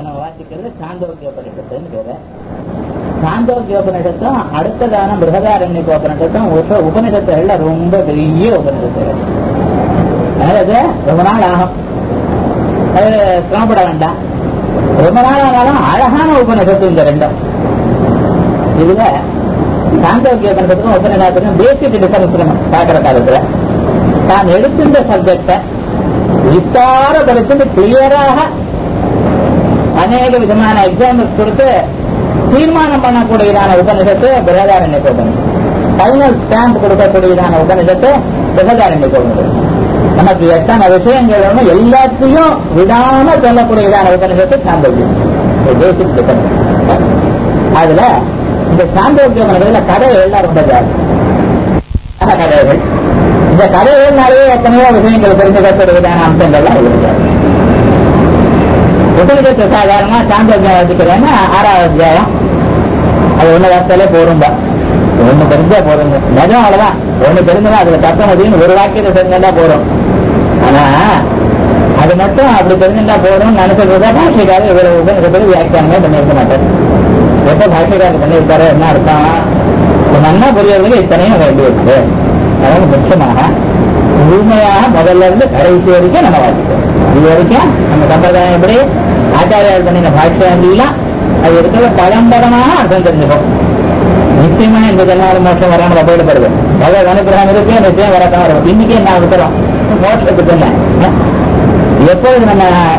நம்ம வாசிக்கிறது சாந்தோக்கிய உபனிஷத்துன்னு பேரு சாந்தோக்கிய உபனிஷத்தும் அடுத்ததான பிருகதாரண்ய உபனிஷத்தும் உப உபனிஷத்துகள்ல ரொம்ப பெரிய உபனிஷத்துகள் அதாவது ரொம்ப நாள் ஆகும் அது சிரமப்பட வேண்டாம் ரொம்ப நாள் ஆனாலும் அழகான உபனிஷத்து இந்த ரெண்டும் இதுல சாந்தோக்கிய உபனிஷத்துக்கும் உபநிஷத்துக்கும் பேசிக் டிஃபரன்ஸ் நம்ம பார்க்கிற காலத்துல தான் எடுக்கின்ற சப்ஜெக்ட விஸ்தாரப்படுத்தி கிளியராக அநேக விதமான எக்ஸாம்பிள்ஸ் கொடுத்து தீர்மானம் பண்ணக்கூடியதான உபனிஷத்து பிரகதாரண்ய உபனிஷத்து ஃபைனல் ஸ்டாம்ப் கொடுக்கக்கூடியதான உபனிஷத்து பிரகதாரண்ய உபனிஷத்து நமக்கு எத்தனை விஷயங்கள் வேணும் எல்லாத்தையும் விடாம சொல்லக்கூடியதான உபனிஷத்து சாந்தோக்கியம் பேசிக் டிஃபரன்ஸ் அதுல இந்த சாந்தோக்கிய உபனிஷத்துல கதைகள் ரொம்ப ஜாஸ்தி கதைகள் இந்த கதைகள்னாலேயே எத்தனையோ விஷயங்கள் தெரிஞ்சுக்கக்கூடியதான அம்சங்கள்லாம் இருக்கிறது உபனிஷத்து சாதாரணமா சாந்தோக்கியம் வச்சுக்கிறேன்னா ஆறாவது அத்தியாயம் அது ஒண்ணு வார்த்தையில போரும்பா ஒண்ணு தெரிஞ்சா போதுங்க நிஜம் அவ்வளவுதான் ஒண்ணு தெரிஞ்சதா அதுல தப்ப முடியும் ஒரு வாக்கியத்தை தெரிஞ்சா போறோம் ஆனா அது மட்டும் அப்படி தெரிஞ்சுட்டா போறோம் நினைச்சதுதான் பாஷைக்காரர் இவ்வளவு உபனிஷத்துல வியாக்கியானமே பண்ணியிருக்க மாட்டார் எப்ப பாஷைக்காரர் பண்ணியிருக்காரு என்ன அர்த்தம் நல்லா புரியறதுக்கு இத்தனையும் வேண்டியிருக்கு அதாவது முக்கியமாக முழுமையாக முதல்ல இருந்து கடைசி வரைக்கும் நம்ம வாசிக்கிறோம் இது வரைக்கும் நம்ம சம்பிரதாயம் எப்படி ஆச்சாரியால் பண்ணின பாஷ்யம் எல்லாம் அது இருக்கிற பரம்பரமாக அர்த்தம் தெரிஞ்சுக்கும் நிச்சயமா இந்த ஜென்மாவது மோட்சம் வராமல் அபோடப்படுது பகவத் அனுகிரகம் இருக்கு நிச்சயம் வரத்தான் வரும் இன்னைக்கு என்ன இருக்கிறோம் மோட்சத்துக்கு என்ன எப்பொழுது நம்ம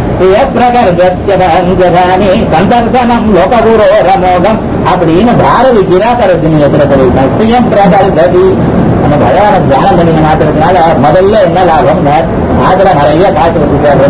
பிரகர்ஜானி சந்தர்சனம் லோகபூரோ ரமோகம் அப்படின்னு பாரதி கிராகரத்தினியத்தில் சொல்லியிருக்காங்க சுயம் பிரகர்கதி நம்ம பகவான தியானம் பண்ணின மாத்திரத்தினால முதல்ல என்ன லாபம் ஆதர நிறைய காசு வச்சுக்காரு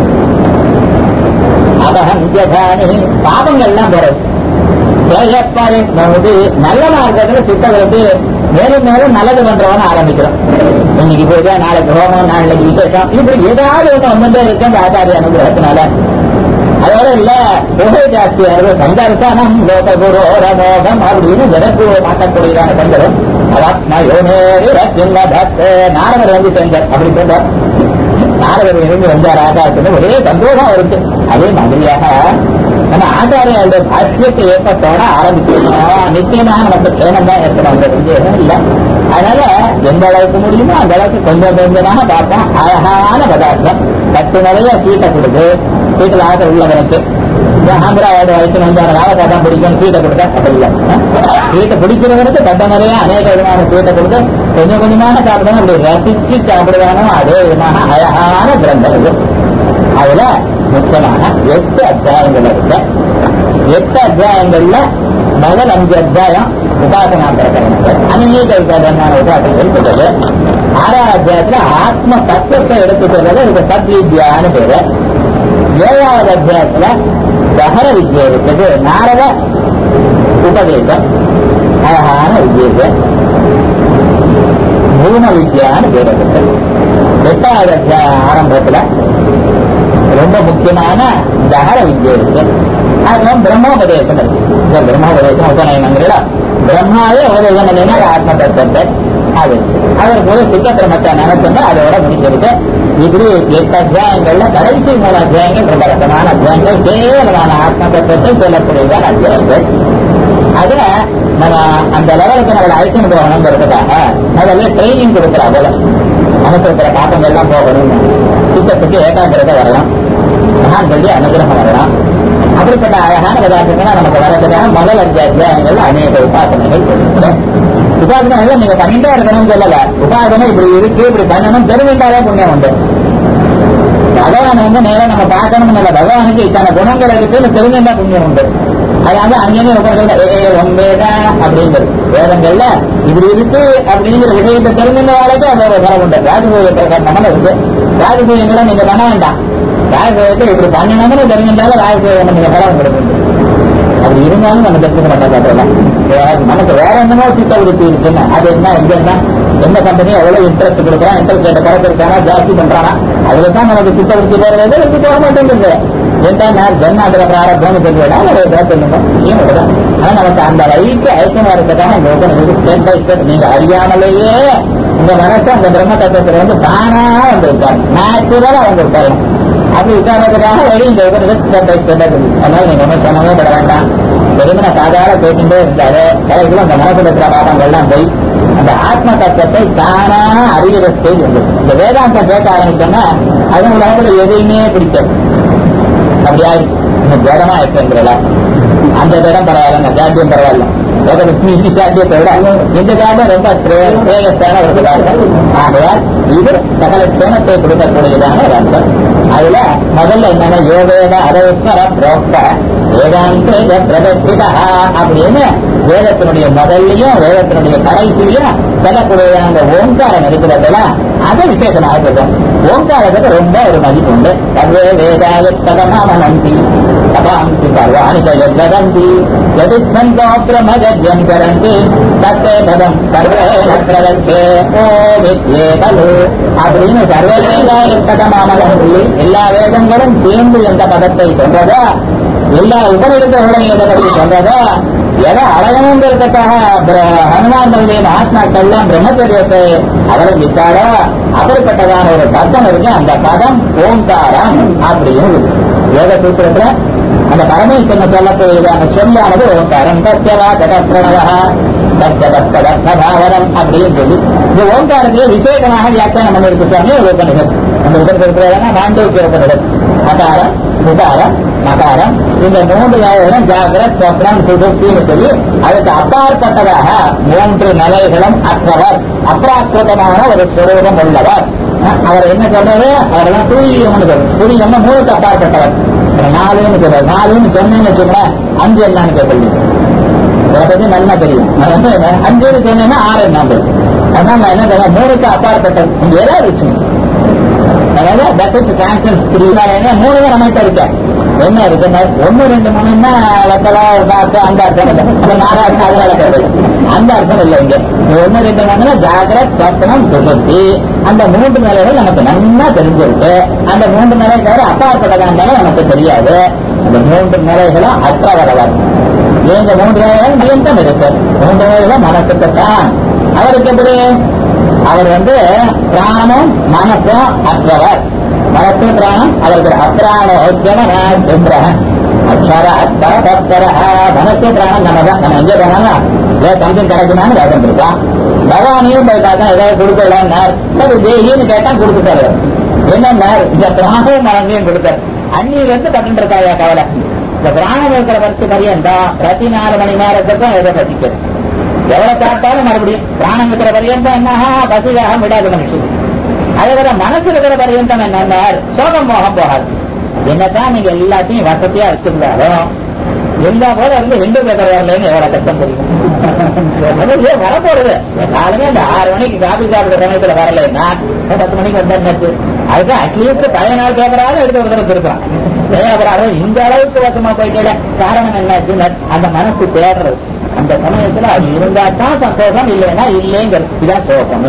அபகஞ்சதானி பாபங்கள்லாம் போறது தேயப்பாரு நமது நல்ல மார்க்கத்துல சித்தவருக்கு மேலும் மேலும் நல்லது பண்றவன ஆரம்பிக்கிறோம் இன்னைக்கு பூஜை நாளைக்கு ஹோமம் நாளைக்கு விசேஷம் இப்படி ஏதாவது ஒண்ணு வந்துட்டே இருக்கு அந்த ஆச்சாரிய அனுகிரகத்தினால அதோட இல்ல புகை ஜாஸ்தியா இருக்கு சந்தர்சனம் லோககுரு ரமோகம் அப்படின்னு ஜனக்கு மாட்டக்கூடியதான சந்தரம் அவாத்மா யோனேரி ரத்தின்ன பக்த நாரதர் வந்து செஞ்சார் அப்படி சொல்றார் நாரதர் இருந்து வந்தார் ஆகாரத்துக்கு ஒரே சந்தோஷம் இருக்கு அதே மாதிரியாக நம்ம ஆச்சாரியோட பாஷ்யத்தை ஏற்பத்தோட ஆரம்பிக்கணும் நிச்சயமாக நமக்கு கேனம் தான் இருக்கணும் அந்த சந்தேகம் இல்ல அதனால எந்த அளவுக்கு முடியுமோ அந்த அளவுக்கு கொஞ்சம் கொஞ்சமாக பார்ப்போம் அழகான பதார்த்தம் பத்து நிறைய சீட்டை கொடுத்து சீட்டில் ஆசை உள்ளவனுக்கு ஆந்திராவோட வயசு வந்தான வாழைக்கா தான் பிடிக்கும் சீட்டை கொடுத்தா அப்படி இல்லை சீட்டை பிடிக்கிறவனுக்கு பத்த நிறைய அநேக விதமான சீட்டை கொடுத்து கொஞ்சம் கொஞ்சமாக சாப்பிடணும் அப்படி ரசிச்சு சாப்பிடுவானோ அதே விதமான அழகான கிரந்தம் இது அதுல முக்கியமான எட்டு அத்தியாயங்கள் இருக்கு எட்டு அத்தியாயங்கள்ல முதல் அஞ்சு அத்தியாயம் உபாசனா பிரகரணங்கள் அநேக விதமான உபாசனைகள் சொல்றது ஆறாவது அத்தியாயத்துல ஆத்ம தத்துவத்தை எடுத்து சொல்றது இதுக்கு சத்வித்யான்னு பேரு ஏழாவது அத்தியாயத்துல தகர வித்யா இருக்குது நாரத உபதேசம் அழகான வித்யை பூம வித்யான்னு பேர் இருக்கு எட்டாவது அத்தியாய ஆரம்பத்துல ரொம்ப முக்கியமான தகர வித்யை இருக்கு அதுவும் பிரம்மோபதேசம் இருக்கு இந்த பிரம்மோபதேசம் உபநயனங்களா பிரம்மாவே உபதேசம் பண்ணினா ஆத்ம தத்துவத்தை அது அதற்கு ஒரு சித்த பிரமத்தை நினைச்சுன்னா அதோட முடிச்சிருக்கு இப்படி எட்டு அத்தியாயங்கள்ல கடைசி மூணு அத்தியாயங்கள் ரொம்ப ரசமான அத்தியாயங்கள் கேவலமான ஆத்ம தத்துவத்தை சொல்லக்கூடியதான் அத்தியாயங்கள் அதுல நம்ம அந்த லெவலுக்கு நம்மளை அழைச்சிட்டு போகணுங்கிறதுக்காக முதல்ல ட்ரைனிங் கொடுக்குறா போல மனசு இருக்கிற பாப்பங்கள் எல்லாம் போகணும் சித்தத்துக்கு ஏகாந்திரத்தை வரலாம் மகான் சொல்லி அனுகிரகம் வரலாம் அப்படிப்பட்ட அழகான பதார்த்தங்கள் நமக்கு வரதுக்காக முதல் அஞ்சு அத்தியாயங்கள் அநேக உபாசனைகள் கொடுக்கிறோம் உபாசனை நீங்க பண்ணிட்டே இருக்கணும்னு சொல்லல உபாசனை இப்படி இருக்கு இப்படி பண்ணணும் தெரிஞ்சுட்டாலே புண்ணியம் உண்டு பகவான் வந்து நேரம் நம்ம பார்க்கணும் இல்ல பகவானுக்கு இத்தனை குணங்கள் இருக்குன்னு தெரிஞ்சுட்டா புண்ணியம் உண்டு அதனால அங்கேயே உபர்கள் ஏ ஒன்பேதா அப்படிங்கிறது வேதங்கள்ல இப்படி இருக்கு அப்படிங்கிற விஷயத்தை தெரிஞ்சுட்ட வாழ்க்கை அது ஒரு பலம் உண்டு ராஜபோக பிரகடனம் இருக்கு ராஜபோகங்களை நீங்க பண்ண வேண்டாம் ராஜபோகத்தை இப்படி பண்ணணும்னு தெரிஞ்சிருந்தாலும் ராஜபோகம் நீங்க பலம் உங்களுக்கு உண்டு அப்படி இருந்தாலும் நம்ம தெரிஞ்சுக்க மாட்டோம் நமக்கு வேற என்னமோ சித்த விருத்தி இருக்குன்னு அது என்ன இது என்ன எந்த கம்பெனி எவ்வளவு இன்ட்ரெஸ்ட் கொடுக்குறான் இன்ட்ரெஸ்ட் ரேட்டை குறைச்சிருக்கானா ஜாஸ்தி பண்றானா அதுல தான் நமக்கு சித்த விருத்தி போறது விருத்தி போக மாட்டேங்குது எந்த ஜென்மாந்திர பிராரப்தம்னு சொல்லிவிடா அதை சொல்லுங்க ஏன் விடுதான் ஆனா நமக்கு அந்த வழிக்கு ஐக்கியமா இருக்கிறதான இந்த உபநிஷத்து ஸ்டெப் பை ஸ்டெப் நீங்க அறியாமலேயே உங்க மனசு அந்த பிரம்ம தத்துவத்துல வந்து தானா வந்து இருக்காரு நேச்சுரலா வந்து இருக்காரு அப்படி உட்கார்றதுக்காக வழி இந்த உபனிஷத் ஸ்டெப் பை ஸ்டெப் அதனால நீங்க ஒன்றும் சொன்னவே பட வேண்டாம் வெறுமன சாதாரண பேசிட்டே இருந்தாரு கடைசியில் அந்த மனசுல இருக்கிற பாடங்கள்லாம் போய் அந்த ஆத்ம தத்துவத்தை தானா அறிகிற ஸ்டேஜ் வந்து இந்த வேதாந்தம் கேட்க ஆரம்பிச்சோம்னா அது உலகத்துல எதையுமே பிடிக்காது அப்படி ஆயிடுச்சு இன்னும் ஜடமா இருக்குங்கிறல அந்த ஜடம் பரவாயில்ல ஜாட்டியம் பரவாயில்ல லோகலட்சுமி ஜாட்டியத்தை விட இந்த ஜாட்டியம் ரொம்ப ஸ்ரேயஸ்தான ஒரு ஜாட்டம் ஆகையால் இது சகல சேனத்தை கொடுக்கக்கூடியதான ஒரு அம்சம் அதுல முதல்ல என்னன்னா யோகேத அரஸ்வர புரோக்த வேதாந்த பிரதர்ஷிதா அப்படின்னு வேதத்தினுடைய முதல்லையும் வேதத்தினுடைய கடைசியும் சொல்லக்கூடியதான அந்த ஓங்காரம் இருக்கிறதுல அதை விசேஷமாக சொல்றோம் ஓங்காரத்துக்கு ரொம்ப ஒரு மதிப்பு உண்டு சர்வே வேதாய பதமாமனந்தி சபாந்தி சர்வாணி ஜெயவதந்தி யதிச்சந்தோ பிரமஜம் கரந்தி தத்தே பதம் சர்வேண பிரதர்ஷே ஓ வித்யே கலு அப்படின்னு சர்வே வேதாய பதமாமனந்தி எல்லா வேதங்களும் சேர்ந்து எந்த பதத்தை சொல்றதோ எல்லா உபநிடத்தோடும் எதை பற்றி சொல்றதோ எதை அடையணுங்கிறதுக்காக ஹனுமான் முதலிய மகாத்மாக்கள்லாம் பிரம்மச்சரியத்தை அவலம்பித்தாரோ அப்படிப்பட்டதான ஒரு பதம் இருக்கு அந்த பதம் ஓங்காரம் அப்படின்னு இருக்கு. யோக சூத்திரத்துல அந்த பரமேஸ்வரன் சொல்லக்கூடியதான சொல்லானது ஓங்காரம் சத்தியவா ஜகப்பிரணவா தத்தவரம் அப்படின்னு சொல்லி இந்த ஓங்காரத்தையே விசேஷமாக வியாக்கியானம் பண்ணிருக்கு சுவாமி ஒரு உபநிஷத் அந்த உபநிஷத்துல மாண்டவிக்க உபநிஷத் அகாரம் உதாரம் மகாரம் இந்த மூன்று நிலைகளும் ஜாகிரத் சொப்னம் சுதுப்தின்னு சொல்லி அதுக்கு அப்பாற்பட்டதாக மூன்று நிலைகளும் அற்றவர் அப்ராக்கிருதமான ஒரு ஸ்வரூபம் உள்ளவர் அஹ் அவர் என்ன சொல்றது அவரெல்லாம் துரியம்னு சொல்றது துரியம்னா மூணுக்கு அப்பாற்பட்டவர் அப்புறம் நாலுன்னு சொல்றாரு நாலுன்னு சொன்னேன்னு வச்சுக்கோங்களேன் அஞ்சு என்னன்னு கேட்கல இதை பத்தி நல்லா தெரியும் நான் வந்து அஞ்சுன்னு சொன்னேன்னா ஆறு என்ன அதனால நான் என்ன சொல்றேன் மூணுக்கு அப்பாற்பட்டது இங்க ஏதாவது வச்சுக்கணும் அதனால தட் இஸ் கேன்சர் த்ரீ மூணு தான் நம்மகிட்ட இருக்க என்ன இருக்குன்னா ஒண்ணு ரெண்டு மூணுன்னா வெத்தலை பாக்கு அந்த அர்த்தம் இல்லை அப்ப நாலாவது அதனால தேவையில்லை அந்த அர்த்தம் இல்லை இங்க இந்த ஒண்ணு ரெண்டு மூணுன்னா ஜாகிரத் சத்தனம் சுகத்தி அந்த மூன்று நிலைகள் நமக்கு நல்லா தெரிஞ்சிருக்கு அந்த மூன்று நிலை தவிர அப்பாற்பட்டதாண்டாலும் நமக்கு தெரியாது அந்த மூன்று நிலைகளும் அற்றவரவர் இந்த மூன்று நிலைகள் நியந்தம் இருக்கு மூன்று நிலைகளும் மனசுக்குத்தான் அவருக்கு எப்படி அவர் வந்து பிராணமும் மனசும் அற்றவர் மனசு பிராணம் அவருக்கு அப்ராணோ ஜனராஜ்ரஹன் அக்ஷர அத்தர தத்தர மனசு பிராணம் நம்ம தான் நம்ம எங்கே போனாலும் ஏன் சம்திங் கிடைக்குமான்னு வேதம் இருக்கான் பகவானையும் போய் பார்த்தா ஏதாவது கொடுக்கலான்னார் சரி தேகின்னு கேட்டா கொடுத்துட்டாரு என்னன்னார் இந்த பிராணமும் மனசையும் கொடுத்தார் அந்நியில இருந்து பட்டு இருக்காயா கவலை இந்த பிராணம் இருக்கிற பத்து பரியந்தம் பிரதி நாலு மணி நேரத்துக்கும் எதை பசிக்கிறது எவ்வளவு சாப்பிட்டாலும் மறுபடியும் பிராணம் இருக்கிற பரியந்தம் என்னஹா பசிதாக விடாது மனுஷன் அதே போல மனசு இருக்கிற பரியந்தம் என்ன சோகம் மோகம் போகாது என்னதான் நீங்க எல்லாத்தையும் வசதியா வச்சிருந்தாலும் எல்லா போல இருந்து ரெண்டு பேர் வரலன்னு எவ்வளவு கஷ்டம் தெரியும் அது ஏன் வரப்போறது காலமே இந்த ஆறு மணிக்கு காபி சாப்பிடுற சமயத்துல வரலைன்னா பத்து மணிக்கு வந்தாச்சு அதுக்கு அட்லீஸ்ட் பழைய நாள் பேப்பராவது எடுத்து ஒரு தடவை இருக்கலாம் அப்புறம் இந்த அளவுக்கு வசமா போயிட்டே காரணம் என்னாச்சுன்னா அந்த மனசு தேடுறது அந்த சமயத்துல அது இருந்தா தான் சந்தோஷம் இல்லைன்னா இல்லைங்கிறது இதுதான் சோகம்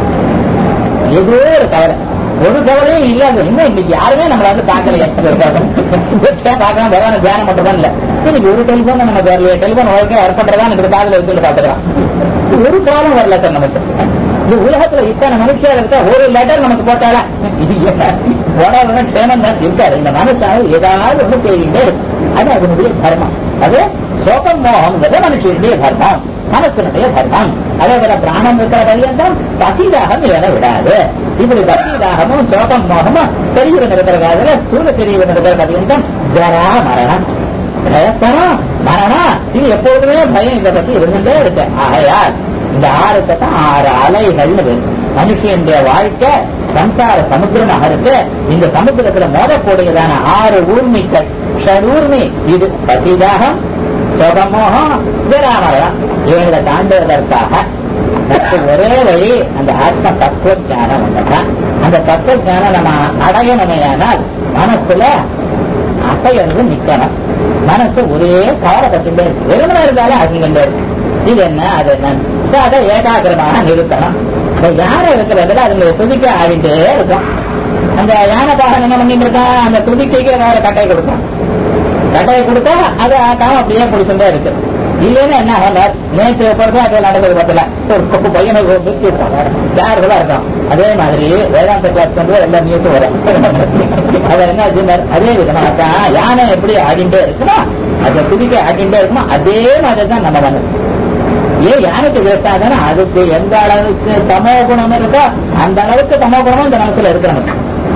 ஏதோ ஒரு கவலை ஒரு கவலையும் இல்லாத இன்னும் இன்னைக்கு யாருமே நம்மள வந்து பார்க்கலையே பார்க்கலாம் வேற தியானம் மட்டும் தான் இல்ல இன்னைக்கு ஒரு டெலிபோன் நம்ம வரலையே டெலிபோன் வாழ்க்கை ஏற்படுறதா எனக்கு காதல வச்சுட்டு பாத்துக்கலாம் ஒரு காலம் வரல சார் நமக்கு இந்த உலகத்துல இத்தனை மனுஷியா இருக்கா ஒரு லெட்டர் நமக்கு போட்டாலா போடாதான் க்ஷேமம் தான் இருக்காரு இந்த மனசாக ஏதாவது ஒண்ணு தேடிட்டே இருக்கு அது அதனுடைய தர்மம் அது சோகம் மோகம்ங்கிறது மனுஷனுடைய தர்மம் மனசனுடைய தர்மம் அதே போல பிராணம் இருக்கிற பரியந்தம் பசிதாகம் இவனை விடாது இப்படி பசிதாகமும் சோகம் மோகமும் சரீரம் இருக்கிற காலத்துல ஸ்தூல சரீரம் இருக்கிற பரியந்தம் ஜரா மரணம் பயத்தனம் மரணம் இது எப்போதுமே பயம் இதை பத்தி இருந்துட்டே இருக்கு ஆகையால் இந்த ஆறுக்கு தான் ஆறு அலைகள்னு வேணும் மனுஷனுடைய வாழ்க்கை சம்சார சமுத்திரமாக இருக்கு இந்த சமுத்திரத்துல மோதக்கூடியதான ஆறு ஊர்மிகள் ஷரூர்மி இது பசிதாகம் சுகமோகம் விராமரம் இவங்களை தாண்டுவதற்காக நமக்கு ஒரே வழி அந்த ஆத்ம தத்துவ ஞானம் ஒன்றுதான் அந்த தத்துவ ஞானம் நம்ம அடையணுமையானால் மனசுல அசையறது நிக்கணும் மனசு ஒரே கவலைப்பட்டுட்டே இருக்கு வெறுமனை இருந்தாலும் அசிங்கண்டே இருக்கு இது என்ன அது என்ன அதை ஏகாகிரமாக நிறுத்தணும் இந்த யானை இருக்கிறதுல அதுங்களை துதிக்க ஆடிட்டே இருக்கும் அந்த யானை பாகம் என்ன பண்ணிட்டு இருக்கா அந்த துதிக்கைக்கு வேற கட்டை கொடுக்கும் கட்டையை கொடுத்தா அது ஆக்காம அப்படியே குடிச்சுட்டே இருக்கு இல்லைன்னா என்ன ஆகும் நேற்று பிறகு அது நடந்தது பத்தல ஒரு பையனை நிறுத்தி இருக்காங்க கேர்ஃபுல்லா இருக்கும் அதே மாதிரி வேதாந்த கிளாஸ் வந்து எல்லாம் நியூஸ் வரும் அது என்ன ஆச்சுன்னார், அதே விதமாக தான் யானை எப்படி ஆடிண்டே இருக்குமோ அதை துதிக்க ஆடிண்டே இருக்குமோ அதே மாதிரி தான் நம்ம மனசு ஏன் யானைக்கு வேஸ்டாதானே அதுக்கு எந்த அளவுக்கு தமோ குணம் இருக்கோ அந்த அளவுக்கு தமோ குணமும் இந்த மனசுல இருக்கிறவங்க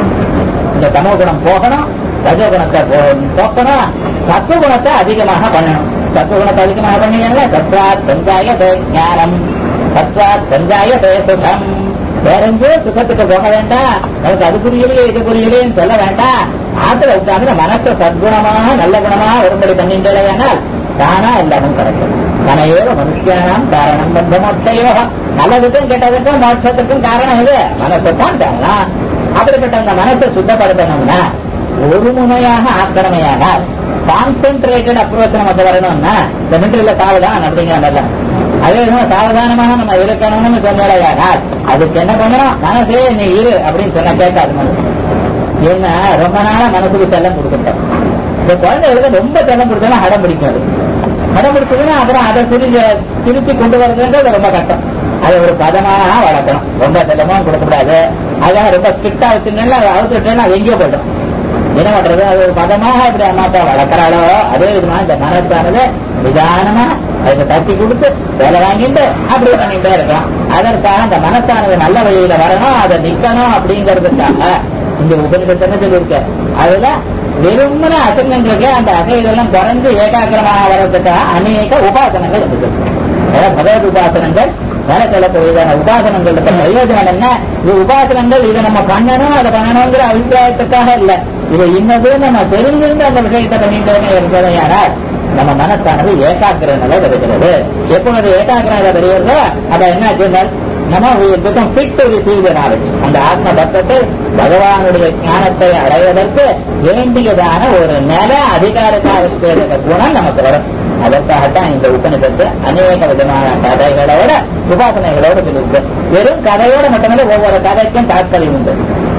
இந்த தமோ குணம் போகணும் ரஜோ குணத்தை போ- போக்கணும் சத்துவ குணத்தை அதிகமாக பண்ணணும் சத்துவ குணத்தை அதிகமாக பண்ணீங்கன்னா சத்வாத் சஞ்சாய ஞானம் சத்வாத் சஞ்சாய சுகம் வேற எங்கேயோ சுகத்துக்கு போக வேண்டாம் நமக்கு அது புரியலையே இது புரியலையேன்னு சொல்ல வேண்டாம் ஆத்துல உட்கார்ந்து மனசை சத்குணமாக நல்ல குணமாக வரும்படி பண்ணிட்டேனால் தானா எல்லாமும் கிடைக்கும் தனையோட மனுஷியானாம் காரணம் பந்த மோட்சையோ நல்லதுக்கும் கெட்டதுக்கும் மோட்சத்துக்கும் காரணம் இது மனசை தான் காரணம் அப்படிப்பட்ட அந்த மனசை சுத்தப்படுத்தணும்னா ஒரு முனையாக ஆக்கிரமையானால் கான்சென்ட்ரேட்டட் அப்ரோச் நமக்கு வரணும்னா இந்த மின்ட்ரில சாவதான் அப்படிங்கிற மாதிரி தான். அதே விதமா சாவதானமாக நம்ம இருக்கணும்னு சொன்னால் அதுக்கு என்ன பண்ணணும் மனசே நீ இரு அப்படின்னு சொன்னா கேட்காது மனசு ஏன்னா ரொம்ப நாளா மனசுக்கு செல்லம் கொடுத்துட்டோம் இந்த குழந்தைகளுக்கு ரொம்ப செல்லம் கொடுத்தா அடம் பிடிக்கும் அது அடம் பிடிச்சதுன்னா அப்புறம் அதை திருப்பி திருப்பி கொண்டு வரதுன்றது ரொம்ப கஷ்டம் அதை ஒரு பதமாக வளர்க்கணும் ரொம்ப செல்லமும் கொடுக்கக்கூடாது அதான் ரொம்ப ஸ்ட்ரிக்டா வச்சுருந்தா அவுத்துட்டேன்னா அது எங்கேயோ போயிடும் என்ன பண்றது அது ஒரு பதமாக இப்படி அம்மாப்பா வளர்க்கறாளோ அதே விதமா இந்த மனசானது நிதானமா அதுக்கு தட்டி கொடுத்து வேலை வாங்கிட்டு அப்படி பண்ணிட்டே இருக்கலாம் அதற்காக அந்த மனசானது நல்ல வழியில வரணும் அதை நிக்கணும் அப்படிங்கறதுக்காக இந்த உபநிஷத்தை சொல்லியிருக்க அதுல வெறுமன அசங்கங்களுக்கு அந்த அசைதெல்லாம் குறைஞ்சு ஏகாக்கிரமாக வர்றதுக்காக அநேக உபாசனங்கள் இருக்கு அதாவது பகவத் உபாசனங்கள் வேலை சொல்லக்கூடியதான உபாசனங்களுக்கு பிரயோஜனம் என்ன இது உபாசனங்கள் இதை நம்ம பண்ணணும் அதை பண்ணணுங்கிற அபிப்பிராயத்துக்காக இல்ல இது இன்னது நம்ம தெரிஞ்சிருந்து அந்த விஷயத்தை பண்ணிட்டே இருப்பதையானால் நம்ம மனசானது ஏகாக்கிர நிலை வருகிறது எப்பொழுது ஏகாக்கிர நிலை வருகிறதோ அதை என்ன சொன்னால் நம்ம become fit to receive knowledge அந்த ஆத்ம பக்தத்தை பகவானுடைய ஞானத்தை அடைவதற்கு வேண்டியதான ஒரு நில அதிகாரத்தாருக்கு குணம் நமக்கு வரும் அதற்காகத்தான் இந்த உபநிஷத்து அநேக விதமான கதைகளோட உபாசனைகளோட சொல்லியிருக்கு வெறும் கதையோட மட்டுமல்ல ஒவ்வொரு கதைக்கும் தாத்பரியம் உண்டு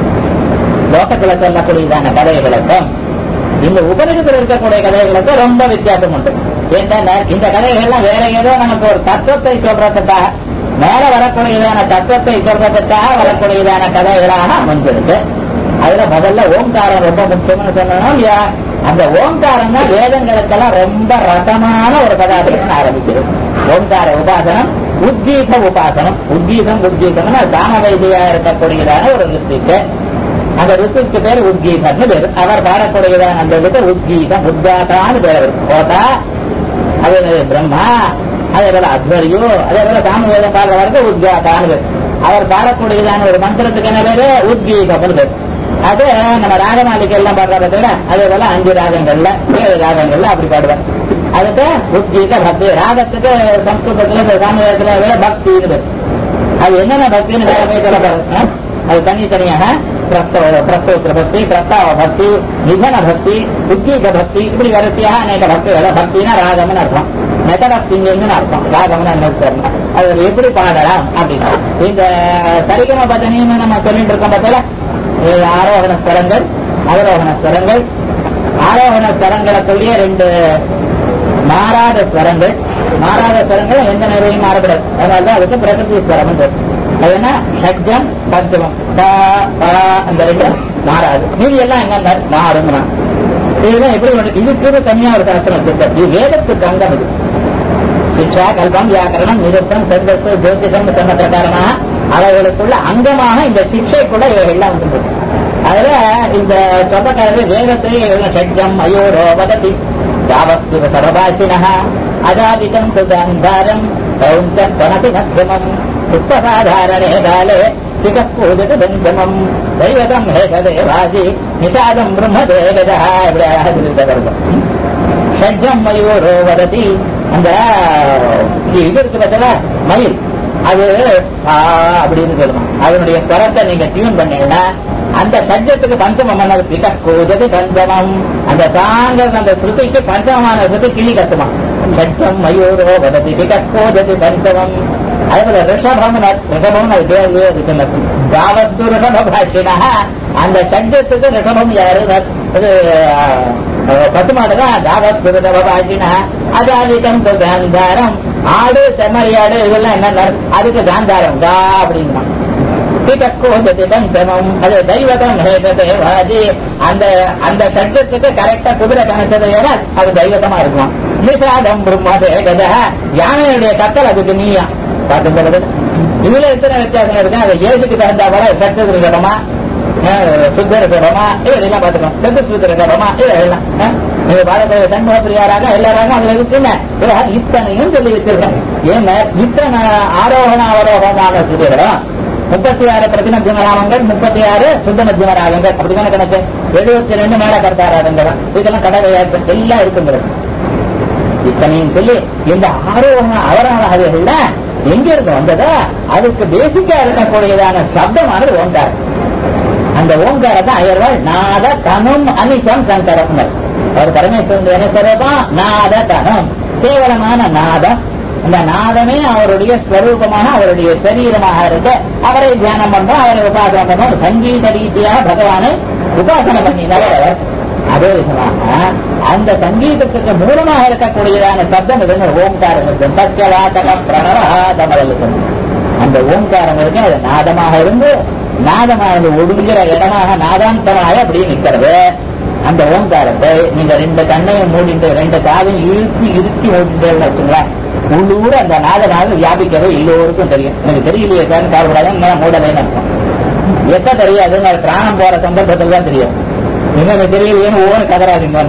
லோகத்துல சொல்லக்கூடியதான கதைகளுக்கும் இந்த உபநிஷத்தில் இருக்கக்கூடிய கதைகளுக்கும் ரொம்ப வித்தியாசம் உண்டு ஏன்னா இந்த கதைகள்லாம் வேற ஏதோ நமக்கு ஒரு தத்துவத்தை சொல்றதுக்காக மேல வரக்கூடியதான தத்துவத்தை சொல்றதுக்காக வரக்கூடியதான கதைகளாக அமைஞ்சிருக்கு அதுல முதல்ல ஓங்காரம் ரொம்ப முக்கியம்னு சொன்னோம் இல்லையா அந்த ஓங்காரம் தான் வேதங்களுக்கெல்லாம் ரொம்ப ரசமான ஒரு பதார்த்தம் ஆரம்பிச்சது ஓங்கார உபாசனம் உத்கீத உபாசனம் உத்கீதம் உத்கீதம்னா தாம வைத்தியா இருக்கக்கூடியதான ஒரு ரிஸ்திக்கு அந்த ரித்துக்கு பேர் உத்கீதம்னு பேர் அவர் பாடக்கூடியதான அந்த இதுக்கு உத்கீதம் உத்காதான்னு பேர் அவருக்கு. கோட்டா அதே மாதிரி பிரம்மா அதே போல அத்வரியோ அதே போல சாமவேதம் பாடுறவருக்கு உத்காதான்னு பேர் அவர் பாடக்கூடியதான ஒரு மந்திரத்துக்கு என்ன பேரு உத்கீதம்னு பேர் அது நம்ம ராகமாலிகை எல்லாம் பாடுறத விட அதே போல அஞ்சு ராகங்கள்ல ஏழு ராகங்கள்ல அப்படி பாடுவார் அதுக்கு உத்கீத பக்தி ராகத்துக்கு சம்ஸ்கிருதத்துல இந்த சாமவேதத்துல விட பக்தின்னு பேர் அது என்னென்ன பக்தின்னு வேற போய் சொல்ல அது தனித்தனியாக பிரஸ்தவ பிரஸ்தோத்திர பக்தி பிரஸ்தாவ பக்தி நிதன பக்தி உத்கீத பக்தி இப்படி வரிசையாக அநேக பக்திகள் பக்தினா ராகம்னு அர்த்தம் மெத்தட் ஆஃப் சிங்கிங்னு அர்த்தம் ராகம்னு என்ன தெரியல அது எப்படி பாடலாம் அப்படின்னா இந்த சரிகம பதனின்னு நம்ம சொல்லிட்டு இருக்கோம் பார்த்தல ஆரோகண ஸ்வரங்கள் அவரோகண ஸ்வரங்கள் ஆரோகண ஸ்வரங்களுக்குள்ளேயே ரெண்டு மாறாத ஸ்வரங்கள் மாறாத ஸ்வரங்கள் எந்த நிலையும் மாறப்படாது அதனால அதுக்கு பிரகிருதி ஸ்வரம் அது என்ன ஷட்ஜம் பஞ்சமம் பா பா அந்த ரெண்டு மாறாது மீதி எல்லாம் என்ன மாறுங்கிறான் இதுதான் எப்படி ஒண்ணு இதுக்கு தனியா ஒரு சாஸ்திரம் வச்சிருக்காரு இது வேதத்துக்கு அங்கம் இது சிக்ஷா கல்பம் வியாக்கரணம் நிருத்தம் செந்தத்து ஜோதிடம் சொன்ன பிரகாரமாக அவைகளுக்குள்ள அங்கமாக இந்த சிக்ஷைக்குள்ள எல்லாம் வந்து அதுல இந்த சொந்தக்காரர் வேதத்திலே எவ்வளவு ஷட்ஜம் அயோரோ வததி யாவஸ்து சர்வபாசினः அதாதிதம் சுதாந்தாரம் கௌந்த பணதி மத்தியமம் புஷ்பசாதாரணே காலே சிகப் பூஜித பஞ்சமம் தெய்வதம் ஹேகதேவாதி நிஷாதம் பிரம்மதேகதா இப்படி அழகாக சொல்லிட்டு ஷட்ஜம் மயூரோ வததி அந்த இது இருக்கு பார்த்தா மயில் அது ஆ அப்படின்னு சொல்லணும் அதனுடைய ஸ்வரத்தை நீங்க டியூன் பண்ணீங்கன்னா அந்த சப்ஜத்துக்கு பஞ்சமம் என்ன பிகக்கூஜது பஞ்சமம் அந்த சாங்கர் அந்த ஸ்ருதிக்கு பஞ்சமமான ஸ்ருதி கிளி கத்துமா சட்டம் மயூரோ வததி பிகக்கூஜது பஞ்சமம் அதே போல ரிஷபம் ரிஷபம் அது பேரு அது சொன்னது தாவத்து ரிஷப பாஷினா அந்த சப்ஜத்துக்கு ரிஷபம் யாரு அது பசுமாடுதான் தாவத் குருதவாஜினா அஜாதிகம் காந்தாரம் ஆடு செம்மறியாடு இதெல்லாம் என்ன அதுக்கு காந்தாரம் கா அப்படிங்கிறான் அது தெய்வதம் ஹேதேவாதி அந்த அந்த சட்டத்துக்கு கரெக்டா குதிரை கணச்சதை அது தெய்வதமா இருக்கும் நிசாதம் பிரம்மதே கதா யானையுடைய கத்தல் அதுக்கு நீயா பார்த்து இதுல எத்தனை வித்தியாசம் இருக்கு அதை ஏதுக்கு தகுந்தா போல சட்டத்துக்கு இருக்கணுமா சுத்தர் இருக்கணுமா இதெல்லாம் பார்த்துக்கணும் சத்து சுத்தர் இருக்கணுமா இதெல்லாம் நீங்க பாரத சண்முக பிரியாராக எல்லாராக அதுல இருக்குன்னு இத்தனையும் சொல்லி வச்சிருக்கேன் ஏன்னா இத்தனை ஆரோகண அவரோகமான சுதிகளும் முப்பத்தி ஆறு பிரதிமத்தியம ராமங்கள் முப்பத்தி ஆறு சுத்த மத்தியம ராகங்கள் அப்படிதானே கணக்கு எழுபத்தி ரெண்டு மேல கருத்தாராதங்கள் இதெல்லாம் கடை எல்லாம் இருக்குங்கிறது இத்தனையும் சொல்லி இந்த ஆரோகண அவரோகங்கள்ல எங்க இருந்து வந்ததோ அதுக்கு பேசிக்கா இருக்கக்கூடியதான சப்தமானது ஓங்கார் அந்த ஓங்காரத்தை அயர்வாள் நாத தனும் அனிசம் சங்கரம் அவர் பரமேஸ்வரன் என்ன சொல்றதும் நாத தனம் கேவலமான நாதம் அந்த நாதமே அவருடைய ஸ்வரூபமாக அவருடைய சரீரமாக இருக்க அவரை தியானம் பண்றோம் அவரை உபாசனை பண்றோம் சங்கீத ரீதியாக பகவானை உபாசனை பண்ணினவர் அவர் அதே விதமாக அந்த சங்கீதத்துக்கு மூலமாக இருக்கக்கூடியதான சப்தம் இது ஓங்காரம் இருக்கு சத்தியவாதக பிரணவாதமதல் அந்த ஓங்காரம் இருக்கு அது நாதமாக இருந்து நாதமாக ஒடுங்கிற இடமாக நாதாந்தமாக அப்படி நிற்கிறது அந்த ஓங்காரத்தை நீங்க ரெண்டு கண்ணையும் மூடிட்டு ரெண்டு காதையும் இழுத்து இறுக்கி ஓடிட்டு வச்சுங்களேன் உள்ளூர் அந்த நாதனாக வியாபிக்கிறது எல்லோருக்கும் தெரியும் எனக்கு தெரியலையே சார் காவக்கூடாதுன்னு மூடலைன்னு அர்த்தம் எப்ப தெரியாதுங்க பிராணம் போற சந்தர்ப்பத்தில் தான் தெரியும் இன்னொரு தெரியலையேன்னு ஒவ்வொரு கதறாதீங்க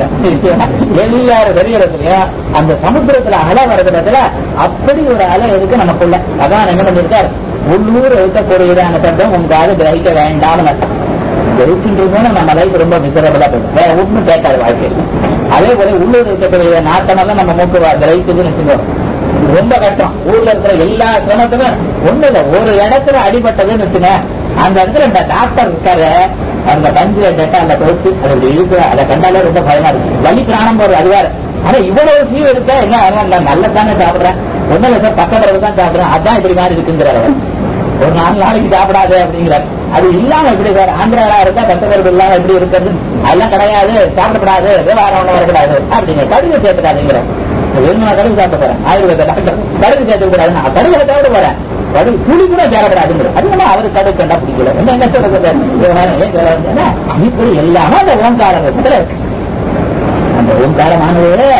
எல்லாரும் தெரியறதுலயும் அந்த சமுத்திரத்துல அலை வர்றதுல அப்படி ஒரு அலை இருக்கு நமக்குள்ள அதான் என்ன பண்ணிருக்கார் உள்ளூர் இருக்கக்கூடியதான சட்டம் உங்களால கிரகிக்க வேண்டாம்னு அர்த்தம் கிரகிக்கின்றது நம்ம லைஃப் ரொம்ப மிசரபிளா போயிடும் வேற ஒன்றும் கேட்காது வாழ்க்கையில் அதே போல உள்ளூர் இருக்கக்கூடிய நாட்டமெல்லாம் நம்ம மூக்கு கிரகிக்குதுன்னு வச்சுக்கோம் ரொம்ப கஷ்டம் ஊர்ல இருக்கிற எல்லா சிரமத்துக்கும் ஒண்ணு இல்ல ஒரு இடத்துல அடிபட்டதுன்னு வச்சுங்க அந்த இடத்துல இந்த டாக்டர் இருக்காரு அந்த பஞ்சுல டெட்டால தோச்சு அதை இப்படி இழுக்கு அதை கண்டாலே ரொம்ப பயமா இருக்கு வலி பிராணம் போறது அது வேற ஆனா இவ்வளவு ஃபீவ் இருக்கா என்ன நான் நல்லதானே சாப்பிடுறேன் ஒன்னும் இல்லை சார் பக்கத்துல தான் சாப்பிடுறேன் அதான் இப்படி மாதிரி இருக்குங்கிறார் ஒரு நாலு நாளைக்கு சாப்பிடாது அப்படிங்கிறார் அது இல்லாம எப்படி சார் ஆந்திராலா இருந்தா கஷ்டப்படுறது இல்லாம எப்படி இருக்கிறது அதெல்லாம் கிடையாது சாப்பிடப்படாது விவகாரம் ஒண்ணு வரக்கூடாது அப்படிங்க கடுகு சேர்த்துக்காதுங்கிற வெறுமனா கடுகு சாப்பிட போறேன் ஆயுர்வேத டாக்டர் கடுகு சேர்த்து கூடாது நான் கடுகு சாப்பிட போறேன் கடுகு துளி கூட சேரப்படாதுங்கிற அது அவரு கடுகு கண்டா பிடிக்கல என்ன என்ன சொல்றது விவகாரம் ஏன் சொல்ல இப்படி எல்லாமே அந்த ஓங்காரத்துல அந்த ஓங்காரமானது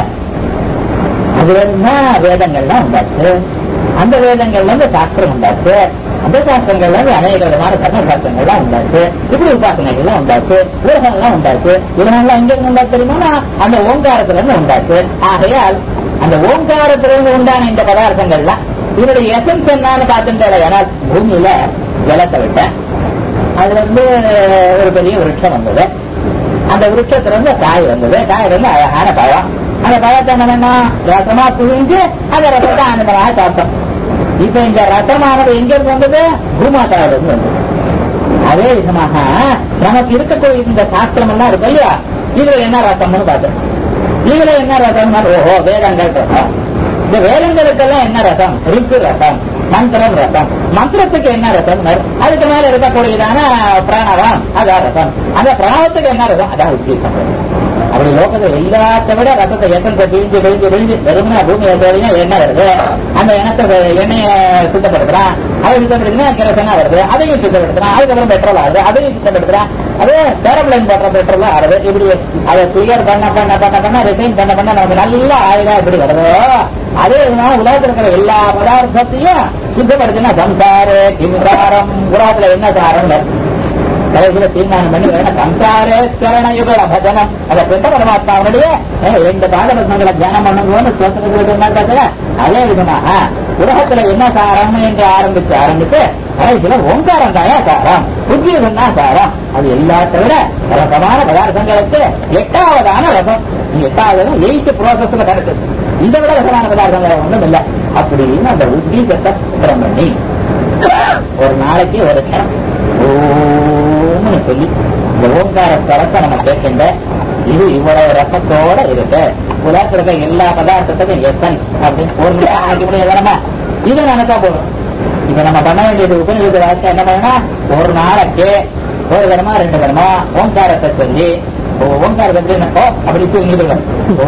அதுல இருந்தா வேதங்கள்லாம் உண்டாச்சு அந்த வேதங்கள்ல இருந்து சாஸ்திரம் உண்டாச்சு அந்த சாஸ்திரங்கள்ல இருந்து அநேக விதமான கர்ம சாஸ்திரங்கள்லாம் உண்டாச்சு இப்படி உபாசனைகள்லாம் உண்டாச்சு உலகங்கள்லாம் உண்டாச்சு உலகங்கள்லாம் எங்க இருந்து உண்டாச்சு தெரியுமா அந்த ஓங்காரத்துல இருந்து உண்டாச்சு ஆகையால் அந்த ஓங்காரத்திலிருந்து உண்டான இந்த பதார்த்தங்கள்லாம் இதனுடைய எசன்ஸ் என்னன்னு பார்த்துட்டு ஏன்னா பூமியில ஜலத்தை விட்டேன் அதுல இருந்து ஒரு பெரிய விருட்சம் வந்தது அந்த விருட்சத்துல இருந்து காய் வந்தது காய் வந்து அழகான பழம் அந்த பழத்தை என்ன பண்ணோம் ரசமா புழிஞ்சு அந்த ரசத்தை ஆனந்தமாக சாப்பிட்டோம் இப்ப இந்த ரசமானது எங்க இருந்து வந்தது பூமாதாவில இருந்து வந்தது அதே விதமாக நமக்கு இருக்கக்கூடிய இந்த சாஸ்திரம் எல்லாம் இருக்கு இல்லையா இதுல என்ன ரசம்னு பார்த்தோம் இதுல என்ன ரசம் ஓஹோ வேதங்கள் ரசம் இந்த வேதங்களுக்கெல்லாம் என்ன ரசம் ரிப்பு ரசம் மந்திரம் ரசம் மந்திரத்துக்கு என்ன ரசம் அதுக்கு மேல இருக்கக்கூடியதான பிராணவம் அதான் ரசம் அந்த பிராணத்துக்கு என்ன ரசம் அதான் உத்தேசம் அப்படி லோகத்தை எல்லாத்த விட ரசத்தை எத்தனை பிழிஞ்சு பிழிஞ்சு பிழிஞ்சு வெறுமனா பூமி தோழினா எண்ணெய் வருது அந்த எண்ணத்தை எண்ணெய சுத்தப்படுத்துறான் அதை சுத்தப்படுத்தினா கிரசனா வருது அதையும் சுத்தப்படுத்துறான் அதுக்கப்புறம் பெட்ரோல் ஆகுது அதையும் சுத்தப்படுத்துறான் அது டேரப்ளைன் போடுற பெட்ரோல் ஆகுது இப்படி அதை கிளியர் பண்ண பண்ண பண்ண பண்ண ரிசைன் பண்ண பண்ண நமக்கு நல்ல ஆயுதா எப்படி வருதோ அதே விதமாக உலகத்தில் இருக்கிற எல்லா பதார்த்தத்தையும் சுத்தப்படுத்தினா சம்சாரே கிம்சாரம் உலகத்துல என்ன சாரம் கடைசியில தீர்மானம் பண்ணி வேணும் சம்சாரே சரண யுகல பஜனம் அதை பெற்ற பரமாத்மாவுடைய ரெண்டு பாதபத்மங்களை தியானம் பண்ணுங்கன்னு சொந்தத்துக்கு அதே விதமாக உலகத்துல என்ன சாரம் என்று ஆரம்பிச்சு ஆரம்பிச்சு கடைசியில ஓங்காரம் தாயா சாரம் உத்தியோகம் தான் சாரம் அது எல்லாத்த விட ரசமான பதார்த்தங்களுக்கு எட்டாவதான ரசம் எட்டாவது எயிட் ப்ராசஸ்ல கிடைச்சது இதை விட ரசமான பதார்த்தங்கள் ஒன்றும் இல்லை அப்படின்னு அந்த உத்தியோகத்தை சுத்திரம் பண்ணி ஒரு நாளைக்கு ஒரு க்ஷணம் ஓம்னு சொல்லி இந்த ஓங்கார ஸ்வரத்தை நம்ம கேட்கின்ற இது இவ்வளவு ரசத்தோட இருக்கு உலகத்தில் இருக்க எல்லா பதார்த்தத்துக்கும் எசன்ஸ் அப்படின்னு ஒரு ஆக்கி முடியாத இதை நினைச்சா போதும் இப்ப நம்ம பண்ண வேண்டியது உபநிஷத்து வார்த்தை என்ன பண்ணா ஒரு நாளைக்கு ஒரு தரமா ரெண்டு தரமா ஓங்காரத்தை சொல்லி ஓங்காரம் எப்படின்னா ஓ அப்படி தூங்கிடுவார்